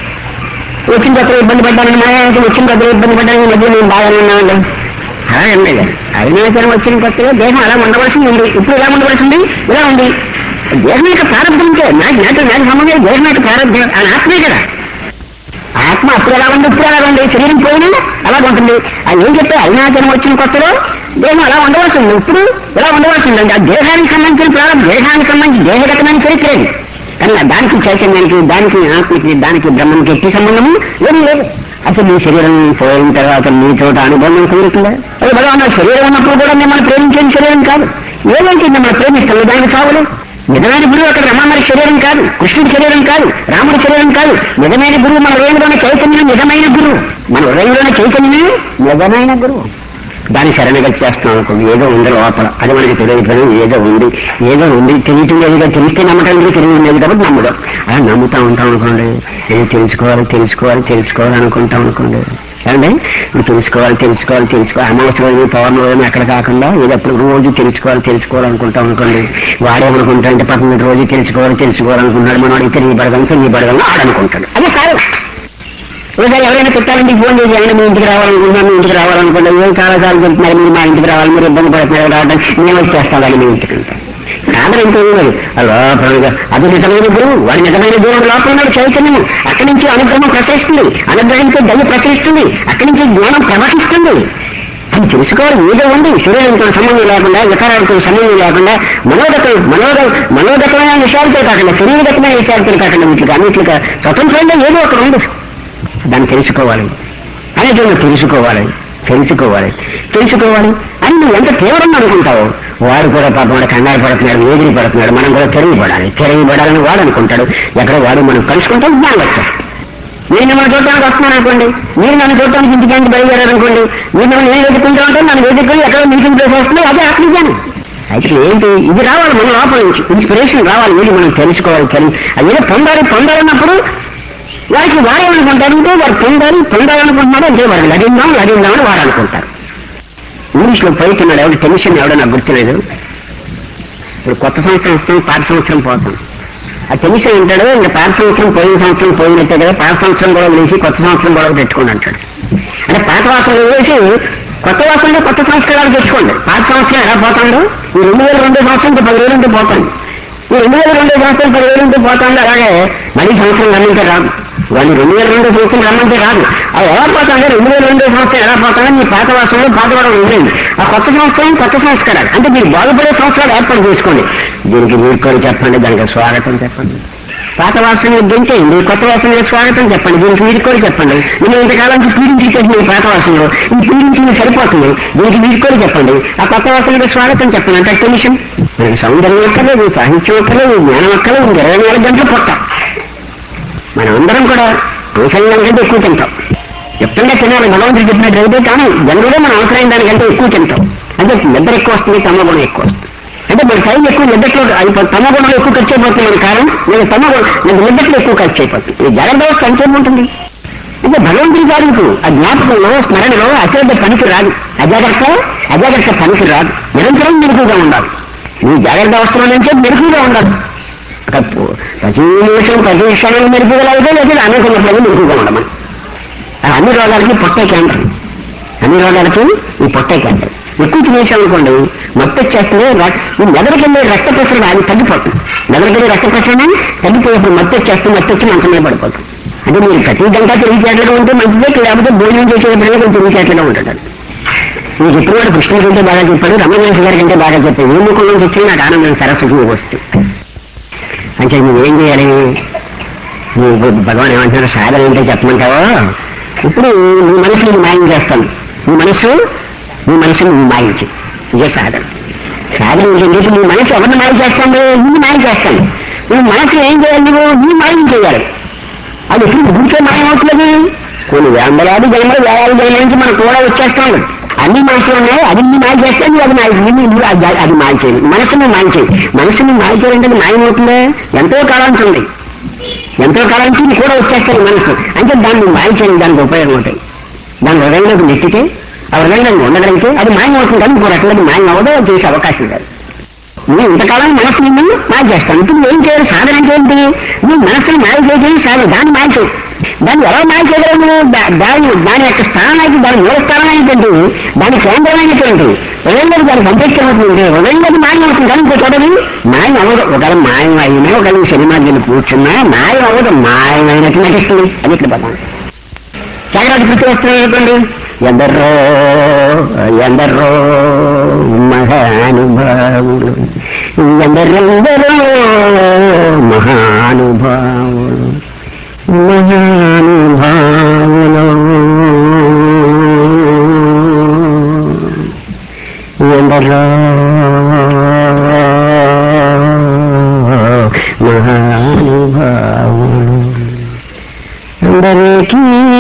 వచ్చిన కొత్తలో ఇబ్బంది పడ్డాను మాయానికి వచ్చిన కొత్తలో ఇబ్బంది పడ్డాను ఈ మధ్య నేను బాగానే ఉన్నాను అలా ఏం లేదు అరుణాచలం వచ్చిన కొత్తలో దేహం అలా ఉండవలసింది ఉంది ఇప్పుడు ఎలా ఉండవలసింది ఇలా ఉంది దేహం యొక్క ప్రారంభం ఉంటే నాకు నాటి నాకు సంబంధం దేహం యొక్క ప్రారంభం అది ఆత్మే కదా ఆత్మ అప్పుడు ఎలా ఉంది ఇప్పుడు ఎలా ఉంది శరీరం పోయినా అలా ఉంటుంది అది ఏం చెప్పే అరుణాచలం వచ్చిన కొత్తలో దేహం అలా ఉండవలసింది ఇప్పుడు ఇలా ఉండవలసింది అంటే ఆ దేహానికి సంబంధించిన ప్రారంభం దేహానికి సంబంధించి దేహగతమైన చరిత్ర ఇది కానీ దానికి చైతన్యానికి దానికి ఆత్మకి దానికి బ్రహ్మకి ఎట్టి సంబంధము ఏమీ లేదు అసలు నీ శరీరం పోయిన తర్వాత నీ చోట అనుబంధం కుదురుతుందా అది భగవాన్ నా శరీరం ఉన్నప్పుడు కూడా మిమ్మల్ని ప్రేమించిన శరీరం కాదు ఏదైతే మిమ్మల్ని ప్రేమిస్తుంది దానికి కావాలి నిజమైన గురువు అక్కడ రమణమరి శరీరం కాదు కృష్ణుడి శరీరం కాదు రాముడి శరీరం కాదు నిజమైన గురువు మన హృదయంలోని చైతన్యం నిజమైన గురువు మన హృదయంలోని చైతన్యమే నిజమైన గురువు దాన్ని శరణగా చేస్తున్నాం అనుకోండి ఏదో ఉంది లోపల అది మనకి తెలియదు ఏదో ఉంది ఏదో ఉంది తెలియటం లేదుగా తెలిస్తే నమ్మటం లేదు తెలియదు లేదు కాబట్టి నమ్మడం అలా నమ్ముతా ఉంటాం అనుకోండి ఏదో తెలుసుకోవాలి తెలుసుకోవాలి తెలుసుకోవాలి అనుకుంటాం అనుకోండి ఏమండి ఇప్పుడు తెలుసుకోవాలి తెలుసుకోవాలి తెలుసుకోవాలి అమావాస్య రోజు పౌర్ణ రోజు అక్కడ కాకుండా ఏదో అప్పుడు రోజు తెలుసుకోవాలి తెలుసుకోవాలి అనుకుంటాం అనుకోండి వాడేమనుకుంటా అంటే పక్కన రోజు తెలుసుకోవాలి తెలుసుకోవాలనుకుంటున్నాడు మనవాడికి తెలియబడగలను తెలియబడగలను ఆడనుకుంటాడు అదే కాదు ఒకసారి ఎవరైనా పెట్టాలంటే ఫోన్ చేసి ఏమైనా మీ ఇంటికి రావాలనుకుంటున్నాను మీ ఇంటికి రావాలనుకుంటా ఏం చాలా సార్లు చెప్తున్నారు మీరు మా ఇంటికి రావాలి మీరు ఇబ్బంది పడుతున్నారు రావడం మేము వచ్చేస్తామని మీ ఇంటికి అంటాం కాదని ఇంకేం లేదు లోపలగా అది నిజమైన గురువు వాడి నిజమైన దేవుడు లోపల ఉన్నాడు చైతన్యము అక్కడి నుంచి అనుగ్రహం ప్రసరిస్తుంది అనుగ్రహించే దయ ప్రసరిస్తుంది అక్కడి నుంచి జ్ఞానం ప్రవహిస్తుంది అది తెలుసుకోవాలి ఏదో ఉంది శరీరంతో సంబంధం లేకుండా వికారాలతో సంబంధం లేకుండా మనోదక మనోద మనోదకమైన విషయాలతో కాకుండా శరీరగతమైన విషయాలతో కాకుండా వీటికి అన్నిటిగా స్వతంత్రంగా ఏదో ఒకటి ఉంది దాన్ని తెలుసుకోవాలి అనేటువంటి తెలుసుకోవాలి తెలుసుకోవాలి తెలుసుకోవాలి అని నువ్వు ఎంత తీవ్రంగా అనుకుంటావో వాడు కూడా పాపం వాడు కంగారు పడుతున్నాడు వేదిరి పడుతున్నాడు మనం కూడా తెలియబడాలి తెలియబడాలని వాడు అనుకుంటాడు ఎక్కడ వాడు మనం కలుసుకుంటాం జ్ఞానం వచ్చేస్తాం నేను మిమ్మల్ని చూడటానికి వస్తున్నాను అనుకోండి మీరు నన్ను చూడటానికి ఇంటికి నుంచి బయలుదేరారు అనుకోండి మీరు నన్ను నేను వెతుకుంటా ఉంటే నన్ను వెతుకుని ఎక్కడ మీటింగ్ ప్లేస్ వస్తుంది అదే ఆత్మజ్ఞానం అయితే ఏంటి ఇది రావాలి మన లోపల నుంచి ఇన్స్పిరేషన్ రావాలి ఇది మనం తెలుసుకోవాలి తెలి అది ఏదో పొందాలి పొందాలన్నప్పుడు వారికి వారేమనుకుంటారు అంటే వారు పొందాలి పొందాలనుకుంటున్నాడు అంటే వారు లభిందాం లభిందాం అని వారు అనుకుంటారు ఇంగ్లీష్ లో పోయితున్నాడు ఎవరు టెన్షన్ ఎవడో నాకు గుర్తులేదు ఇప్పుడు కొత్త సంవత్సరం వస్తుంది పాత సంవత్సరం పోతాం ఆ టెన్షన్ ఉంటాడు ఇంకా పాత సంవత్సరం పోయిన సంవత్సరం పోయినట్టే కదా పాత సంవత్సరం గొడవ వేసి కొత్త సంవత్సరం గొడవ పెట్టుకుని అంటాడు అంటే పాత వాసన వేసి కొత్త వాసనలో కొత్త సంస్కారాలు తెచ్చుకోండి పాత సంవత్సరం ఎలా పోతాడో ఈ రెండు వేల రెండో సంవత్సరం పది వేలు ఉంటే పోతాండి ఈ రెండు వేల రెండో సంవత్సరం పది వేలు ఉంటే పోతాండి అలాగే మళ్ళీ సంవత్సరం రమ్మంటే రాదు వాళ్ళు రెండు వేల రెండో సంవత్సరం రమ్మంటే రాదు అది ఎలా పోతాంటే రెండు వేల రెండో సంవత్సరం ఎలా పోతాడో మీ పాత వాసనలో పాత వారం ఉండేది ఆ కొత్త సంవత్సరం కొత్త సంస్కారాలు అంటే మీరు బాగుపడే సంవత్సరాలు ఏర్పాటు చేసుకోండి దీనికి మీరు కూడా చెప్పండి దానికి స్వాగతం చెప్పండి పాత వాసన గెంటేయండి కొత్త వాసన స్వాగతం చెప్పండి దీనికి మీరు కూడా చెప్పండి నేను ఇంతకాలానికి పీడించేసేసి మీ పాత వాసనలో ఈ పీడించింది సరిపోతుంది దీనికి మీరు కూడా చెప్పండి ఆ కొత్త వాసనకి స్వాగతం చెప్పండి అంటే టెన్షన్ మనకి సౌందర్యం అక్కర్లేదు సాహిత్యం అక్కర్లేదు జ్ఞానం అక్కర్లేదు ఇంక ఇరవై నాలుగు గంటలు పొట్ట మనం అందరం కూడా అవసరం కంటే ఎక్కువ తింటాం చెప్తుంటే తినాలి భగవంతుడు చెప్పినట్టు అయితే కానీ జనరల్గా మనం అవసరమైన దానికంటే ఎక్కువ తింటాం అంటే నిద్ర ఎక్కువ వస్తుంది తమగుణం ఎక్కువ వస్తుంది అంటే మన టైం ఎక్కువ నిద్రలో అది తమగుణం ఎక్కువ ఖర్చు అయిపోతుంది మన కారణం నేను తమగుణం నేను నిద్రలో ఎక్కువ ఖర్చు అయిపోతుంది ఈ జాగ్రత్త వ్యవస్థ ఎంతసేపు ఉంటుంది అంటే భగవంతుడి గారికి ఆ జ్ఞాపకంలో స్మరణలో అశ్రద్ధ పనికి రాదు అజాగ్రత్త అజాగ్రత్త పనికి రాదు నిరంతరం మెరుగుగా ఉండాలి నీ జాగ్రత్త అవసరం నుంచి మెరుగుగా ఉండాలి తప్పు ప్రతి నిమిషం ప్రతి క్షణం మెరుగుదలైతే లేదా అనేక నిమిషాలు మెరుగుగా ఉండమని ఆ అన్ని రోగాలకి పొట్టే కేంద్రం అన్ని రోగాలకి ఈ పొట్టే కేంద్రం ఎక్కువ తినేసాం అనుకోండి మొత్తం వచ్చేస్తే ర- ఈ మెదడుకెళ్ళే రక్త ప్రసరణ అది తగ్గిపోతుంది మెదడుకెళ్ళే రక్త ప్రసరణ తగ్గిపోయినప్పుడు మత్తు వచ్చేస్తే మత్తు వచ్చి మంచం మీద పడిపోతుంది అంటే మీరు ప్రతి గంట తెలివితేటలుగా ఉంటే మంచిదే లేకపోతే భోజనం చేసేటప్పుడు కొంచెం తెలివితేటలుగా ఉంటాడు నేను చెప్పిన వాడు కృష్ణుడి కంటే బాగా చెప్పాడు రమణేశ్వర గారి కంటే బాగా చెప్పాడు ఏ ముఖం నుంచి వచ్చి నాకు ఆనందం సరస్వతి వస్తుంది అంటే నువ్వు ఏం చేయాలి నువ్వు భగవాన్ ఏమంటున్నాడు సాధన ఏంటో చెప్పమంటావా ఇప్పుడు నీ మనసు నువ్వు మాయం చేస్తాను నీ మనసు నీ మనసు నువ్వు మాయించు ఇదే సాధన సాధన ఏంటంటే నీ మనసు ఎవరిని మాయం చేస్తాను నిన్ను మాయం చేస్తాను నువ్వు మనసు ఏం చేయాలి నువ్వు నీ మాయం చేయాలి అది ఎప్పుడు ఊరికే మాయం అవుతుంది కొన్ని వందలాది జన్మలు వేలాది జన్మల నుంచి మనకు కూడా వచ్చేస్తాం అన్ని మనసులు ఉన్నాయి అది నీ మాయ చేస్తే నువ్వు అది మాయ నువ్వు నువ్వు అది అది మాయ చేయి మనసుని మాయ చేయి మనసుని మాయ చేయాలంటే మాయం అవుతుందా ఎంతో కాలానికి ఉంది ఎంతో కాలానికి ఇది కూడా వచ్చేస్తాయి మనసు అంటే దాన్ని మాయ చేయండి దానికి ఉపయోగం ఉంటాయి దాని హృదయంలోకి నెట్టితే ఆ హృదయంలో ఉండగలిగితే అది మాయం అవుతుంది కానీ ఇంకో రకంగా అది మాయం అవ్వదో అది చేసే అవకాశం లేదు నువ్వు ఇంతకాలం మనసు నిన్ను మాయ చేస్తాను ఇప్పుడు నువ్వు ఏం చేయాలి సాధన అంటే ఏంటి నువ్వు మనసుని మాయ చేయడం సాధన దాన్ని మాయ చేయి దాన్ని ఎలా మాయ చేయగలవు దా- దాని దాని యొక్క స్థానానికి దాని మూల స్థానమైనటువంటి దాని కేంద్రమైనటువంటి హృదయంలో దాన్ని పంపించబడుతుంది హృదయంలో మాయం అవుతుంది కానీ ఇంకో చోటది మాయం అవ్వదు ఒకవేళ మాయం అయినా ఒకవేళ ఈ సినిమా దీన్ని కూర్చున్నా మాయం అవ్వదు మాయమైనట్టు నటిస్తుంది అది ఇక్కడ పదం జాగ్రత్త గుర్తు వస్తున్నాయి ఎందరో ఎందరో మహానుభావులు ఎందరెందరో మహానుభావులు మహానుభావులు ఎందరో మహానుభావులు అందరికీ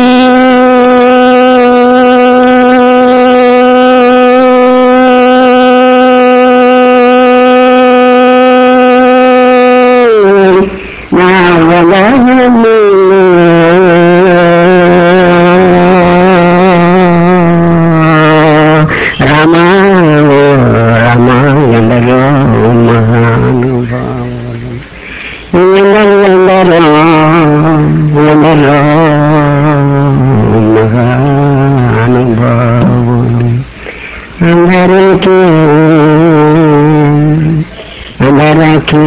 నా వదనము రమా రమ ఎందరో మహానుభావులు ఎందరో ఎందరో మహానుభావులు అందరికీ అందరికీ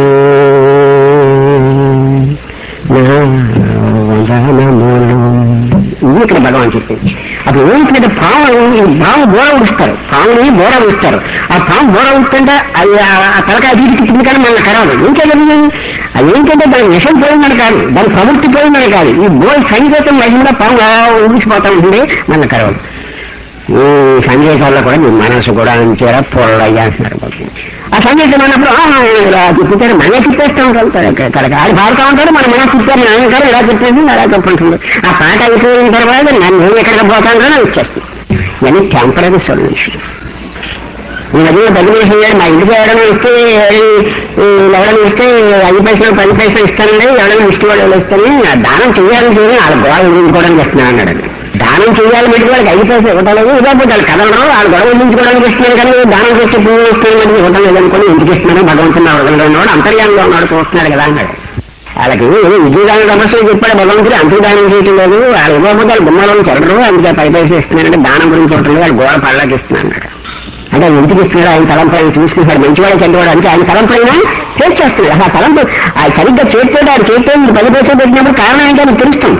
నా వందనములు ఇది ఇక్కడ భగవాన్ చెప్పింది అప్పుడు ఏమిటంటే పాము ఈ పాము బోర ఉడుస్తారు పాముని బోర ఉడుస్తారు ఆ పాము బోర ఉడుతుంటే అది ఆ- ఆ తలకాయ అటు ఇటు తిప్పింది కానీ మన కరాదు ఇంకేదండి అది ఏంటంటే దాని విషయం పోయిందని కాదు దాని ప్రవృత్తి పోయిందని కాదు ఈ బోర్ సంగీతం మహిళ పాము అలా ఊడిసిపోతా ఉంటుంది మన కరవదు ఈ సంగీతాల్లో కూడా మీ మనసు కూడా అంచేరా పొల్లయ్యా అంటున్నారు బాబు. ఆ సంగీతం అన్నప్పుడు "ఆ, ఇలా తిప్పుతారు మనమే తిప్పేస్తూ ఉంటాం కనుక ఆడు పాడుతూ ఉంటాడు మన మనసు తిప్పారు నాన్నగారు ఇలా తిప్పేసి అలా తప్పుంటుంది ఆ పాట అయిపోయిన తర్వాత నన్ను నేను ఎక్కడికి పోతాను అని వచ్చేస్తుంది ఇవన్నీ టెంపరీ సొల్యూషన్ ఈ మధ్య పది నిమిషం గారు మా ఇంటికి ఎవరైనా ఇస్తే ఎవరైనా ఇస్తే ఐదు పైసలు పది పైసలు ఇస్తానండి ఎవరైనా ఇష్ట వాళ్ళు ఇస్తాను ఆ దానం చేయాలని చేయాలి వాళ్ళ గొడవ వదిలించుకోవడానికి ఇస్తున్నాను అన్నాడు దానం చేయాలి పెట్టి వాళ్ళకి ఐదు పైసలు ఇవ్వటం లేదు ఇవ్వకపోతే వాళ్ళు కదలడం వాళ్ళ గొడవ వదిలించుకోవడానికి ఇస్తున్నాను కానీ దానం చేస్తే పువ్వు ఇస్తున్నాను ఇవ్వటం లేదనుకొని ఇంటికి ఇస్తున్నాను భగవంతుని నా హృదయంలో ఉన్నాడు అంతర్యాలంలో ఉన్నాడు చూస్తున్నాడు కదా అన్నాడు వాళ్ళకి ఏదో విద్యుదాన సమస్యలు చెప్పాడు భగవంతుడు అంతకు దానం చేయటం లేదు వాళ్ళ ఇవ్వకపోతే వాళ్ళు గుమ్మాలను చెడరు అందుకే పై పైసలు ఇస్తున్నారంటే దానం గురించి ఒకటి లేదు వాళ్ళు గోడ పళ్ళకి ఇస్తున్నాడు అంటే ఆయన ఇంటికి ఇస్తున్నాడు ఆయన తలంపైన చూసుకుంటాడు మంచివాడు చెడ్డవాడు అంటే ఆయన తలంపైన చేర్చేస్తున్నాడు ఆ తలంపు ఆ సరిగ్గా చేర్చేది ఆయన చేర్చే పది పైసలు పెట్టినప్పుడు కారణం ఏంటో మీకు తెలుస్తుంది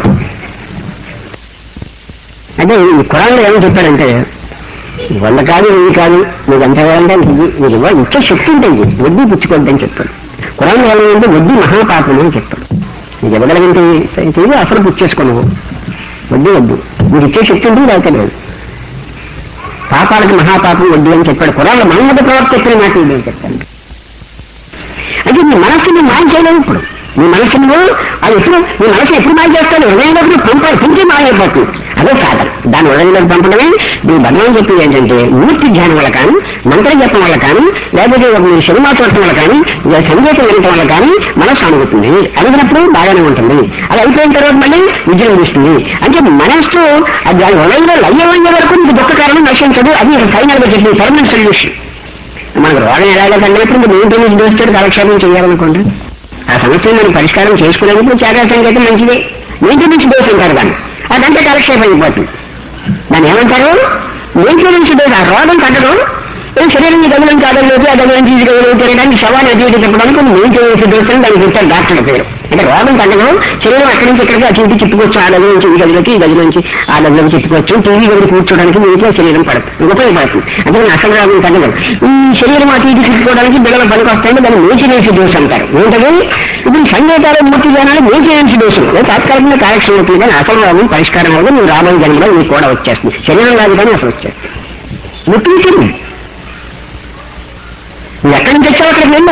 అంటే ఈ కురాన్లో ఏమని చెప్పాడంటే వంద కాదు వెయ్యి కాదు మీకు ఎంత కావాలంటే అంత ఇవ్వు. మీరు ఇవ్వ ఇచ్చే శక్తి ఉంటుంది వడ్డీ పుచ్చుకోవద్దు అని చెప్పాడు కురాన్ ఏమంటే వడ్డీ మహాపాపం అని చెప్పాడు మీకు ఇవ్వగలిగితే చెయ్యి అసలు పుచ్చేసుకున్నావు వడ్డీ వద్దు మీరు ఇచ్చే శక్తి ఉంటుంది లేకపోతే లేదు పాపాలకు మహాపాపం వడ్డీ అని చెప్పాడు కురాన్లో మన్మద ప్రవర్తి చెప్పిన మాట ఇది అని చెప్పాను అంటే నీ మనస్సుని మాయ చేయలేవు ఇప్పుడు నీ మనస్సును అది ఎప్పుడు నీ మనసు ఎప్పుడు మాయ చేస్తాను హృదయంలోకి పంపాలి తింటే మాయైపోతుంది అదే సాధన దాని హృదయంలోకి పంపడమే నీ భగవాన్ చెప్పింది ఏంటంటే మూర్తి ధ్యానం వల్ల కానీ మంత్ర జపం వల్ల కానీ లేకపోతే ఒక మీరు సినిమా చూడటం వల్ల కానీ లేదా సంగీతం వినటం వల్ల కానీ మనస్సు అనుగుతుంది అడిగినప్పుడు బాగానే ఉంటుంది అది అయిపోయిన తర్వాత మళ్ళీ విజయం ఇస్తుంది అంటే మనస్సు అది దాని హృదయంలో లయ్యమయ్యే వరకు నీకు దుఃఖ కారణం నశించదు అది ఫైనల్ గా చెప్పింది పర్మనెంట్ సొల్యూషన్ మనకు రోగం ఎలాగో తగ్గినప్పుడు మెయింటెనెన్స్ దోస్తాడు కాలక్షేపం చేయాలనుకోండి ఆ సమస్యను మనం పరిష్కారం చేసుకునేటప్పుడు చాలా సంగతి మంచిదే మెయింటెనెన్స్ డోస్ అంటారు దాన్ని అదంతా కాలక్షేపం అయిపోతుంది దాన్ని ఏమంటారు మెయింటెనెన్స్ డోస్ ఆ రోగం తగ్గదు ఏ శరీరం ఈ గదులను కాదలేదు ఆ గదులను తీసుకెళ్ళి తిరగడానికి శవాన్ని అటు ఇటు తిప్పడానికి మెయింటెనెన్స్ డోస్ అని దానికి ఇస్తారు డాక్టర్ పేరు అంటే రోగం తగ్గదు శరీరం అక్కడి నుంచి ఇక్కడికి అటు ఇటు తిప్పుకోవచ్చు ఆ గది నుంచి ఈ గదిలోకి ఈ గది నుంచి ఆ గదిలోకి తిప్పుకోవచ్చు టీవీ గది కూర్చోడానికి మీ ఇంట్లో శరీరం పడుతుంది ఉపయోగపడుతుంది అంటే అసలు రోగం తగ్గదు ఈ శరీరం అటు ఇటు తిప్పుకోవడానికి బిడ్డల పనికి వస్తాయంటే దాన్ని మెయింటెనెన్స్ డోస్ అంటారు ఏంటది ఇప్పుడు ఈ సంగీతాలు మూర్తి జనాలు మెయింటెనెన్స్ డోసు తాత్కాలికంగా కార్యక్రమం అవుతుంది కానీ అసలు రోగం పరిష్కారం అవ్వదు నువ్వు రాబోయే జన్మలో నీకు కూడా వచ్చేస్తుంది శరీరం కాదు కానీ అసలు వచ్చేస్తుంది ముట్టించింది నువ్వు ఎక్కడి నుంచి వచ్చావు అక్కడికి వెళ్ళు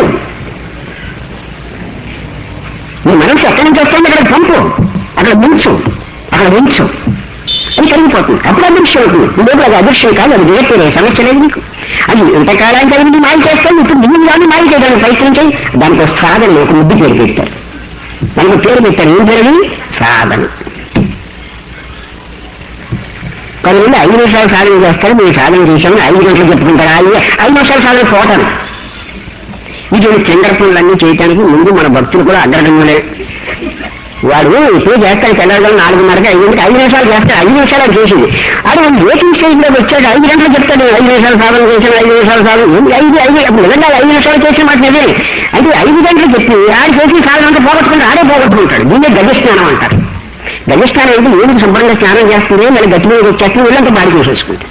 నీ మనసు ఎక్కడి నుంచి వస్తుంది అక్కడ పంపు అక్కడ ముంచు అక్కడ ఉంచు అది కరిగిపోతుంది అప్పుడు అదృశ్యం అవుతుంది నువ్వు అది అదృశ్యం కాదు అది చేయట్లేదు సమస్య లేదు నీకు అది ఇంతకాలానికి అది నీ మాయ చేస్తాను ఇప్పుడు నిన్ను కానీ మాయ చేయడానికి ప్రయత్నం చేయి దానికి ఒక సాధన ఒక ముద్దు పేరు పెట్టారు దానికి పేరు పెట్టారు ఏం పేరు సాధన కొంతమంది ఐదు నిమిషాలు సాధన చేస్తారు మీరు సాధన చేశామని ఐదు గంటలు చెప్పుకుంటారు ఐదు ఐదు నిమిషాలు సాధన పోతాను ఇది చంద్ర పనులన్నీ చేయటానికి ముందు మన భక్తులు కూడా అగ్రగణ్యులే వాడు ఇప్పుడు చేస్తాడు తెల్లవారు నాలుగున్నరకి ఐదు గంటలకు ఐదు నిమిషాలు చేస్తాడు ఐదు నిమిషాలు అది చేసింది అది వాడు వెయిటింగ్ స్టేజ్ లోకి వచ్చాడు ఐదు గంటలు చెప్తాడు ఐదు నిమిషాలు సాధన చేశాను ఐదు నిమిషాలు సాధన ఏంటి ఐదు ఐదు అప్పుడు నిజంగా ఐదు నిమిషాలు చేసిన మాట నిజమే అంటే ఐదు గంటలు చెప్పి ఆడు చేసిన సాధన అంతా పోగొట్టుకుంటే ఆడే పోగొట్టుకుంటాడు దీన్నే గజస్నానం అంటారు గజస్నానం అయితే ఏనుగు శుభ్రంగా స్నానం చేస్తుంది మళ్ళీ గట్టి మీద వచ్చేస్తుంది వీళ్ళంతా బాడీ చేసేసుకుంటాడు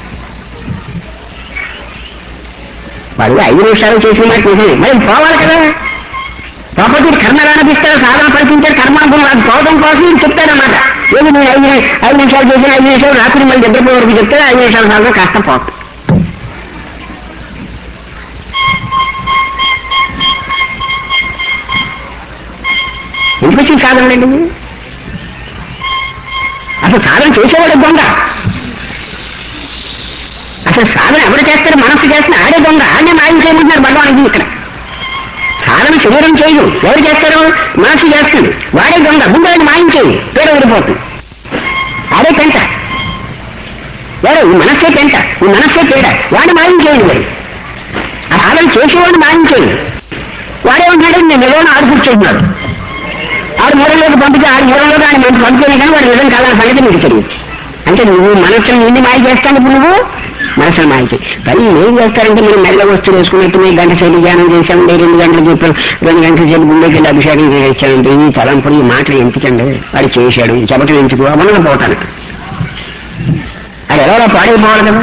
వాడు ఐదు నిమిషాలు చేసిన మాట నిజమే మరి పోవాలి కదా కాకపోతే కర్మలు అనిపిస్తాడు సాధన పరిచించాడు కర్మానుభవం అది పోవడం కోసం ఇది చెప్తాడన్నమాట ఏది నేను ఐదు ఐదు నిమిషాలు చేసిన ఐదు నిమిషాలు రాత్రి మళ్ళీ నిద్రపోయే వరకు చెప్తే ఐదు నిమిషాల సాధన కాస్త పోతుంది ఎందుకు వచ్చింది సాధన అండి ఇది? అసలు సాధన చేసేవాడు దొంగ అసలు సాధన ఎవరు చేస్తారు మనస్సు చేస్తే ఆడే దొంగ ఆడే మాయం చేయమంటున్నారు భగవానికి ఇక్కడ సాధన శరీరం చేయదు ఎవరు చేస్తారు మనస్సు చేస్తుంది వాడే దొంగ ముందు వాడిని మాయం చేయదు పేరు ఊడిపోతుంది ఆడే పెంట ఎవరు ఈ మనస్సే పెంట ఈ మనస్సే పేడ వాడిని మాయం చేయదు మరి ఆ సాధన చేసేవాడిని మాయం చేయదు వాడే ఉంటాడు నేను నిలవని ఆడు కూర్చుంటున్నాడు ఆడు మూడంలోకి పంపితే ఆడు మూడంలో ఆయన మంచి పంపితేనే కానీ వాడు నిజం కావాలని సంగతి నీకు తెలియదు అంటే నువ్వు మనస్సును నిన్ను మాయ చేస్తాను ఇప్పుడు నువ్వు మనసును మాయ చేయి కానీ ఏం చేస్తారంటే మీరు మెల్ల వస్తువు వేసుకున్నట్టు మీరు గంట సేపు ధ్యానం చేశామండి రెండు గంటలు చెప్పారు రెండు గంటల సేపు గుండెకి వెళ్ళి అభిషేకం చేయించామంటే ఈ తలంపుడు ఈ మాటలు ఎందుకండి వాడు చేశాడు ఈ చెమటలు ఎందుకు అవన్న పోతాను అది ఎలా పాడైపోవాలి కదా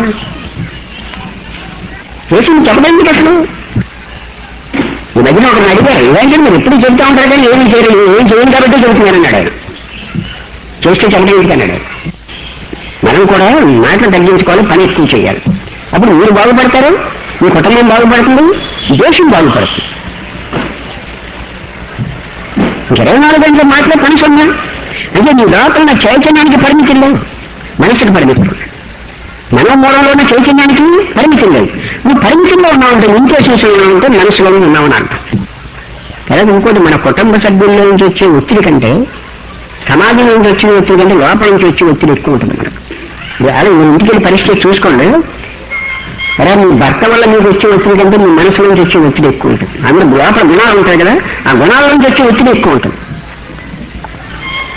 చేసింది చెప్పడం అసలు ఈ మధ్యన ఒకరిని అడిగారు ఇలాంటి మీరు ఎప్పుడు చెప్తా ఉంటారు కానీ ఏం చేయరు ఏం చేయను కాబట్టి చెబుతున్నారన్నాడు ఆయన చేస్తే చెప్పడం ఎందుకన్నాడు మనం కూడా మాటలు తగ్గించుకోవాలి పని ఎక్కువ చేయాలి అప్పుడు మీరు బాగుపడతారు మీ కుటుంబం బాగుపడుతుంది దేశం బాగుపడుతుంది ఇరవై నాలుగు గంటల మాటలే పని సొమ్ము అంటే నీ లోపల ఉన్న చైతన్యానికి పరిమితి లేవు మనసుకు పరిమితి లేదు. మనోమూలంలో ఉన్న చైతన్యానికి పరిమితి లేదు నువ్వు పరిమితిలో ఉన్నావంటే ఇంటోసేషన్లో ఉంటే మనసులో ఉన్నావు అని అర్థం అలాగే ఇంకోటి మన కుటుంబ సభ్యుల్లో నుంచి వచ్చే ఒత్తిడి కంటే సమాజం నుంచి వచ్చిన ఒత్తిడి కంటే లోపల నుంచి వచ్చే ఒత్తిడి ఎక్కువ ఉంటుంది మనకు అదే మీ ఇంటికి వెళ్ళి పరిస్థితి చూసుకోండి అరే మీ భర్త వల్ల మీకు వచ్చే ఒత్తిడి కంటే మీ మనసు నుంచి వచ్చే ఒత్తిడి ఎక్కువ ఉంటుంది అందులో లోపల గుణాలు ఉంటాయి కదా ఆ గుణాల నుంచి వచ్చే ఒత్తిడి ఎక్కువ ఉంటుంది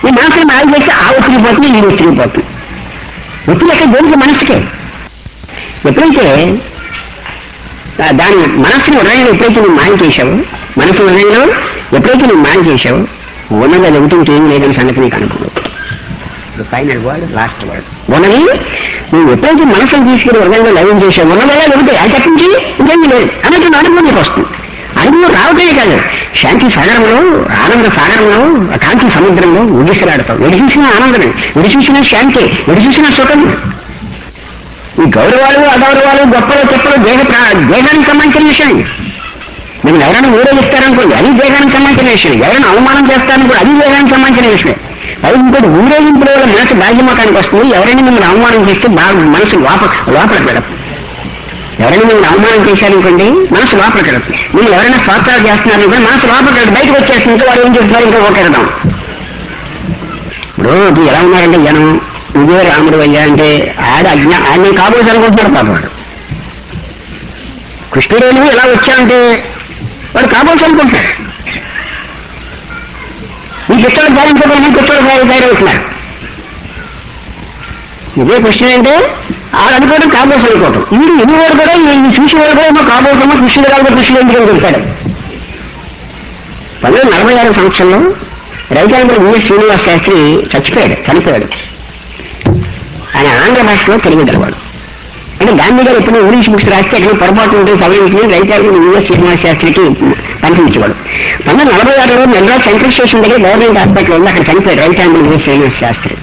ఈ మనసుని మాయ చేస్తే ఆ ఒత్తిడి పోతుంది ఈ ఒత్తిడి పోతుంది ఒత్తిడి ఎక్కడ దేనికి మనసుకే ఎప్పుడైతే ఆ దాని మనస్సుని హృదయంలో ఎప్పుడైతే నువ్వు మాయ చేశావు మనసు హృదయంలో ఎప్పుడైతే నువ్వు మాయ చేశావు ఉన్నది అది ఒకటి ఇంకేం లేదని సంగతి నీకు అనుకోవు ఫైనల్ వర్డ్ లాస్ట్ వర్డ్ ఉన్నది నువ్వు ఎప్పుడైతే మనసును తీసుకుని హృదయంలో లయం చేసావు ఉన్నదల్లా ఒకటి అది తప్పించి ఇంకేమీ లేదు అన్నట్టు అనుభవం నీకు వస్తుంది అనుభవం రావటమే కాదు శాంతి సాగరంలో ఆనంద సాగరంలో ఆ కాంతి సముద్రంలో ఉడిసిలాడతావు ఎడి చూసిన ఆనందమే ఎడి చూసిన శాంతి ఎడి చూసిన సుఖం ఈ గౌరవాలు అగౌరవాలు గొప్పలు చెప్పలు దేహ ప్రా- దేహానికి సంబంధించిన విషయం మీరు ఎవరైనా ఊరే చెప్తారనుకోండి అది దేహానికి సంబంధించిన విషయం ఎవరైనా అవమానం చేస్తారనుకో అది దేహానికి సంబంధించిన విషయం అది ఇంకోటి ఊరేగింపుల వల్ల మనసు బాధ్యమకానికి వస్తుంది ఎవరైనా మిమ్మల్ని అవమానం చేస్తే బాగా మనసు లోపల లోపల పెడదు ఎవరైనా మిమ్మల్ని అవమానం చేశారనుకోండి మనసు లోపల పెడదు మీరు ఎవరైనా స్వార్థాలు చేస్తున్నారనుకోండి మనసు లోపల పెడదు బయటకు వచ్చేస్తుంది ఇంకా వాళ్ళు ఏం చెప్తున్నారు ఇంకా ఓకెడదాం ఇప్పుడు ఇప్పుడు ఎలా ఉన్నారంటే జనం నువ్వే రాముడు అయ్యా అంటే ఆడ అజ్ఞా ఆయన కాబోలు అనుకుంటున్నాడు పాప వాడు కృష్ణుడేను ఎలా వచ్చాడంటే వాడు కాబోలు అనుకుంటాడు ఈ కృష్ణుడు భావించబడి నీ కృష్ణుడు భావి తయారవుతున్నారు ఇదే కృష్ణుడు అంటే ఆడు అనుకోవడం కాబోసు అనుకోవటం వీడు ఎన్ని వాడు కూడా ఈ చూసి వాడు కూడా ఏమో కాబోసమో కృష్ణుడు కాబట్టి కృష్ణుడు ఎందుకు చెప్తాడు పంతొమ్మిది నలభై ఆరు సంవత్సరంలో రైతాంధ్ర విఎస్ శ్రీనివాస్ శాస్త్రి చచ్చిపోయాడు చనిపోయాడు ఆయన ఆంధ్ర భాషలో తెలుగు తెలవాడు అంటే గాంధీ గారు ఎప్పుడు ఇంగ్లీష్ బుక్స్ రాస్తే అక్కడ పొరపాటు ఉంటే సవరించి రైతాంధ్ర విఎస్ శ్రీనివాస్ శాస్త్రికి పంపించేవాడు పంతొమ్మిది నలభై ఆరులో మెడ్రాస్ సెంట్రల్ స్టేషన్ దగ్గర గవర్నమెంట్ హాస్పిటల్ ఉంది అక్కడ చనిపోయాడు రైతాంధ్ర విఎస్ శ్రీనివాస్ శాస్త్రి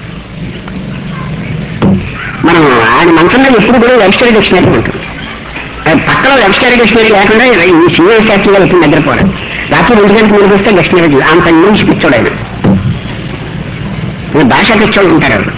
మనం ఆయన మంత్రంలో ఎప్పుడు కూడా వెబ్స్టరీ డిక్షనరీ ఉంటుంది అది పక్కన వెబ్స్టరీ డిక్షనరీ లేకుండా ఈ శ్రీనివాస్ శాస్త్రి గారు ఎప్పుడు నిద్రపోవడం రాత్రి రెండు గంటలకు ముందు వస్తే డిక్షనరీ అంత ఇంగ్లీష్ పిచ్చోడు ఆయన ఈ భాష పిచ్చోడు ఉంటారు వాళ్ళు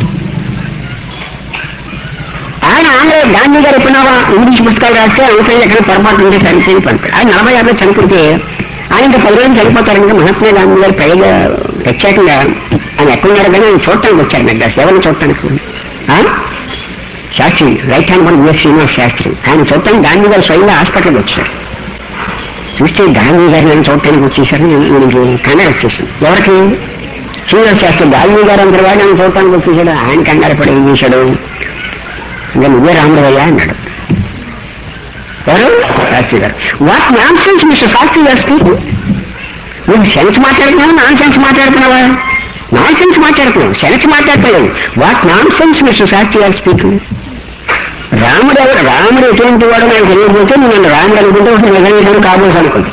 ఆయన ఆంధ్ర గాంధీ గారు ఎప్పుడైనా ఇంగ్లీష్ పుస్తకాలు రాస్తే అవసరం ఎక్కడ పొరపాటు ఉంటే సరిపోయి పంపాడు ఆయన నలభై యాభై చనిపోతే ఆయన ఇంకా పది రోజులు చనిపోతారంటే మహాత్మా గాంధీ గారు పైగా ప్రత్యేకంగా ఆయన ఎక్కడున్నాడు కానీ ఆయన చూడటానికి వచ్చారు మెడ్రాస్ ఎవరిని చూడటానికి ఆ? Sastri right hand one V S Srinivas Sastri ఆయన చూడటానికి గాంధీ గారు స్వయంగా హాస్పిటల్కి వచ్చారు చూస్తే గాంధీ గారిని నేను చూడటానికి వచ్చేసారు ఈయనకి కంగారు వచ్చేసింది ఎవరికి శ్రీనివాస్ శాస్త్రి గాంధీ గారు అందరి వాడు ఆయన చూడటానికి వచ్చేసాడు ఆయన కంగారు పడి ఏం చేశాడు ఇంకా నువ్వే రాముడయ్యా అన్నాడు ఎవరు Sastri garu what nonsense mister Sastri garu speaking నువ్వు సెన్స్ మాట్లాడుతున్నావా నాన్ సెన్స్ మాట్లాడుతున్నావా నాన్ సెన్స్ మాట్లాడుతున్నావు సెన్స్ మాట్లాడలేదు what nonsense mister Sastri garu speaking రాముడు ఎవరు రాముడు ఎటువంటి వాడు నాకు తెలియకపోతే నువ్వు నన్ను రాముడు అనుకుంటే ఒక నిజంగా కాబోసు అనుకుంటా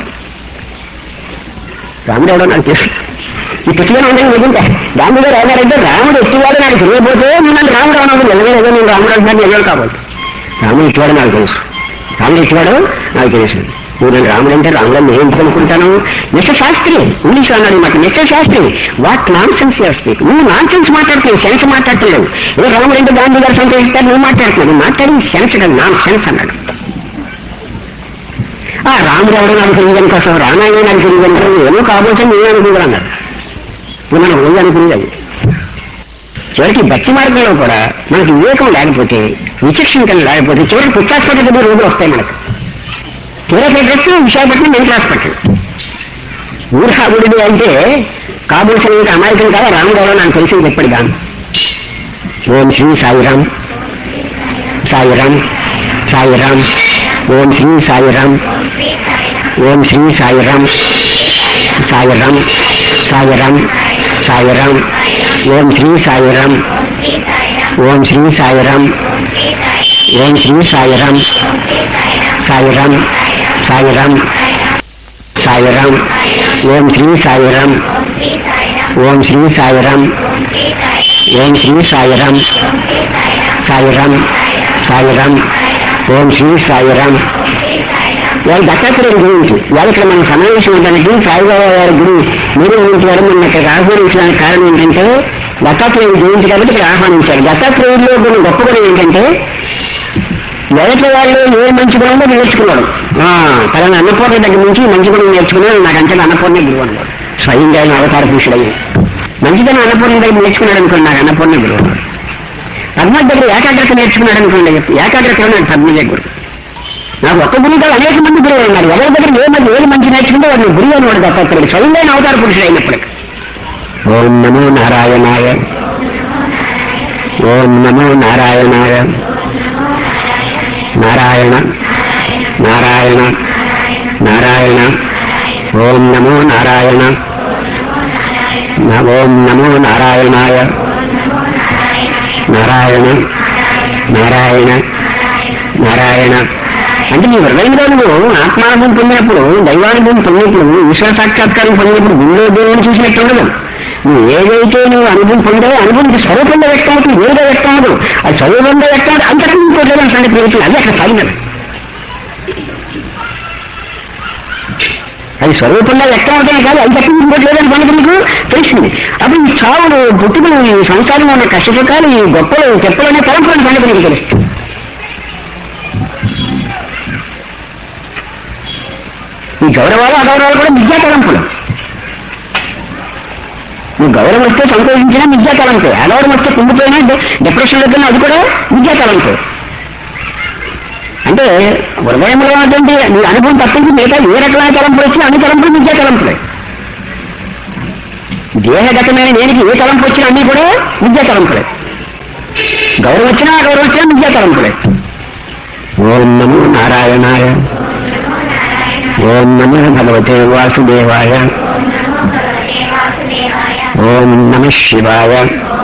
రాముడు ఎవడో నాకు తెలుసు ఈ పిచ్చిగా ఉండేది నిజంగా గాంధీ గారు ఏమన్నారంటే రాముడు ఎట్టివాడు నాకు తెలియకపోతే నువ్వు నన్ను రాముడు అన్నావు నిజంగా ఏదో నేను రాముడు అంటున్నాను నిజం కాబట్టి రాముడు ఇచ్చివాడు నాకు తెలుసు రాముడు ఇచ్చివాడు నాకు తెలుసు నువ్వు నన్ను రాముడు అంటే రాముడు నేను ఎందుకు అనుకుంటాను మిస్టర్ శాస్త్రి ఇంగ్లీష్ అన్నాడు మాట mister Sastri what nonsense speak నువ్వు నాన్ సెన్స్ మాట్లాడుతున్నావు సెన్స్ మాట్లాడట్లేదు ఏ రాముడు అంటే గాంధీ గారు సంతోషిస్తారు నువ్వు మాట్లాడుతున్నావు నువ్వు మాట్లాడి సెన్స్ కాదు నాన్ సెన్స్ అన్నాడు ఆ రాముడు ఎవడో నాకు తెలియదు కోసం రామాయణ నాకు తెలియదు అంటే ఏమో కాబోసం నేను అనుకుంటాను అన్నాడు ఇప్పుడు మనం రోజు అనుకునేది అది చివరికి భక్తి మార్గంలో కూడా మనకి వివేకం లేకపోతే విచక్షణ కలిగి లేకపోతే చివరికి పుచ్చాస్పత్రికి పోయి రోజులు వస్తాయి మనకు చివరికి అడ్రస్ విశాఖపట్నం మెంటల్ హాస్పిటల్ ఊర్హాగుడి అంటే కాబోసిన ఇంకా అమాయకం కాదా రాముడు నాకు తెలిసింది చెప్పాడు దాని ఓం శ్రీ సాయిరామ్ సాయిరామ్ సాయిరామ్ ఓం శ్రీ సాయిరామ్ ఓం శ్రీ సాయిరామ్ సాయిరామ్ సాయిరామ్ సాయిరామ్ ఓం శ్రీ సాయిరామ్ ఓం శ్రీ సాయిరామ్ ఓం శ్రీ సాయిరామ్ సాయిరామ్ సాయిరామ్ సాయిరామ్ ఓం శ్రీ సాయిరామ్ ఓం శ్రీ సాయిరామ్ ఓం శ్రీ సాయిరామ్ సాయిరామ్ సాయిరామ్ ఓం శ్రీ సాయిరామ్ వాళ్ళ దత్తాత్రేయుల గురించి వాళ్ళ ఇక్కడ మన సమావేశం ఉండడానికి సాయిబాబా గారి గురి మీరు వారు మన ఇక్కడ ఆహ్వానించడానికి కారణం ఏంటంటే దత్తాత్రేయుల గురించి కాబట్టి ఇక్కడ ఆహ్వానించారు దత్తాత్రేయుల్లో కొన్ని గొప్ప గుణం ఏంటంటే మొదటి వాళ్ళు ఏ మంచి గుణంలో నేర్చుకున్నాడు ఆ, పలానా అన్నపూర్ణ దగ్గర నుంచి మంచి గుణం నేర్చుకున్నాడు నాకు అంతే అన్నపూర్ణ గురువు అన్నాడు స్వయంగా ఆయన అవతార పురుషుడయ్యి మంచిదని అన్నపూర్ణ దగ్గర నేర్చుకున్నాడు అనుకోండి నాకు అన్నపూర్ణ గురువు అన్నాడు పద్మజ దగ్గర ఏకాగ్రత నేర్చుకున్నాడు అనుకోండి ఏకాగ్రత ఉన్నాడు పద్మజ గురువు నాకు ఒక్క గురువు కాదు అనేక మంది గురువులు ఉన్నారు ఎవరి దగ్గర ఏ మంది ఏది మంచి నేర్చుకుంటే వాడిని గురువు అని వాడు దత్తాత్రేయుడు స్వయంగా ఆయన అవతార పురుషుడు అయినప్పటికీ ఓం నమో నారాయణాయ ఓం నమో నారాయణాయ నారాయణ నారాయణ నారాయణ ఓం నమో నారాయణ న- ఓం నమో నారాయణాయ నారాయణ నారాయణ నారాయణ అంటే నీ హృదయంలో నువ్వు ఆత్మానుభవం పొందినప్పుడు దైవానుభవం పొందినప్పుడు ఈశ్వర సాక్షాత్కారం పొందినప్పుడు గుళ్ళో దేవుని చూసినట్టు ఉండదు నువ్వు ఏదైతే నువ్వు అనుభవం పొందావో అనుభవం స్వరూపంగా వ్యక్తం అవుతుంది వేరుగా వ్యక్తం అవ్వదు అది స్వరూపంగా వ్యక్తం అవుతుంది అంతకన్నా ఇంకోటి సంగతి ఏమిటి? అది అక్కడ ఫైనల్ అది స్వరూపంగా వ్యక్తం అవుతాయి కాదు అది తప్ప ఇంకోటి లేదని మనకు నీకు తెలిసింది అప్పుడు ఈ చావులు పుట్టుకలు ఈ సంసారంలో ఉన్న కష్టసుఖాలు ఈ గొప్పలు చెప్పలు అనే పరంపరని సంగతి నీకు తెలుస్తుంది ఈ గౌరవాలు అగౌరవాలు కూడా మిథ్యా తలంపులు ఈ గౌరవం వస్తే సంతోషించినా మిథ్యా తలంపే అగౌరవం వస్తే కుంగిపోయినా డిప్రెషన్ దగ్గర అది కూడా మిథ్యా తలంపే అంటే హృదయంలో ఉన్నటువంటి నీ అనుభవం తప్పించి మిగతా ఏ రకమైన తలంపులు వచ్చినా అన్ని తలంపులు మిథ్యా తలంపులే దేహగతమైన నేనికి ఏ తలంపు వచ్చినా అన్ని కూడా మిథ్యా తలంపులే గౌరవం వచ్చినా అగౌరవం వచ్చినా మిథ్యా తలంపులే ఓం నమో నారాయణాయ ఓం నమో భగవతే వాసుదేవాయ ఓం నమ శివాయ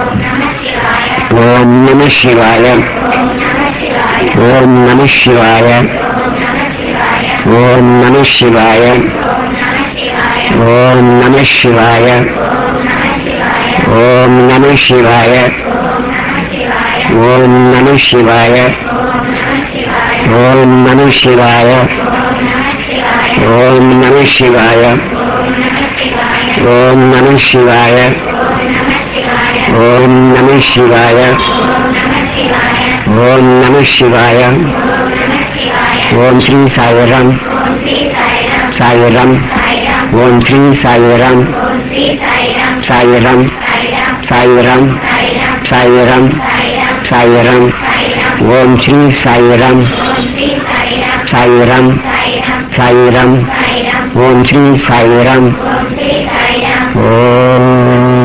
ఓం నమ శివాయ ఓం నమ శివాయ ఓం నమ శివాయ ఓం నమ శివాయ ఓం నమ శివాయ ఓం నమ శివాయ ఓం నమ శివాయ ఓం నమ శివాయ ఓం నమ శివాయ ఓం నమ శివాయ ఓం నమ శివాయ ఓం శ్రీ సాయిరాం సాయిరాం ఓం శ్రీ సాయిరాం సాయిరాం సాయిరాం సాయిరాం సాయిరాం ఓం శ్రీ సాయిరాం సాయిరాం సాయిరాం ఓం శ్రీ సాయిరాం ఓం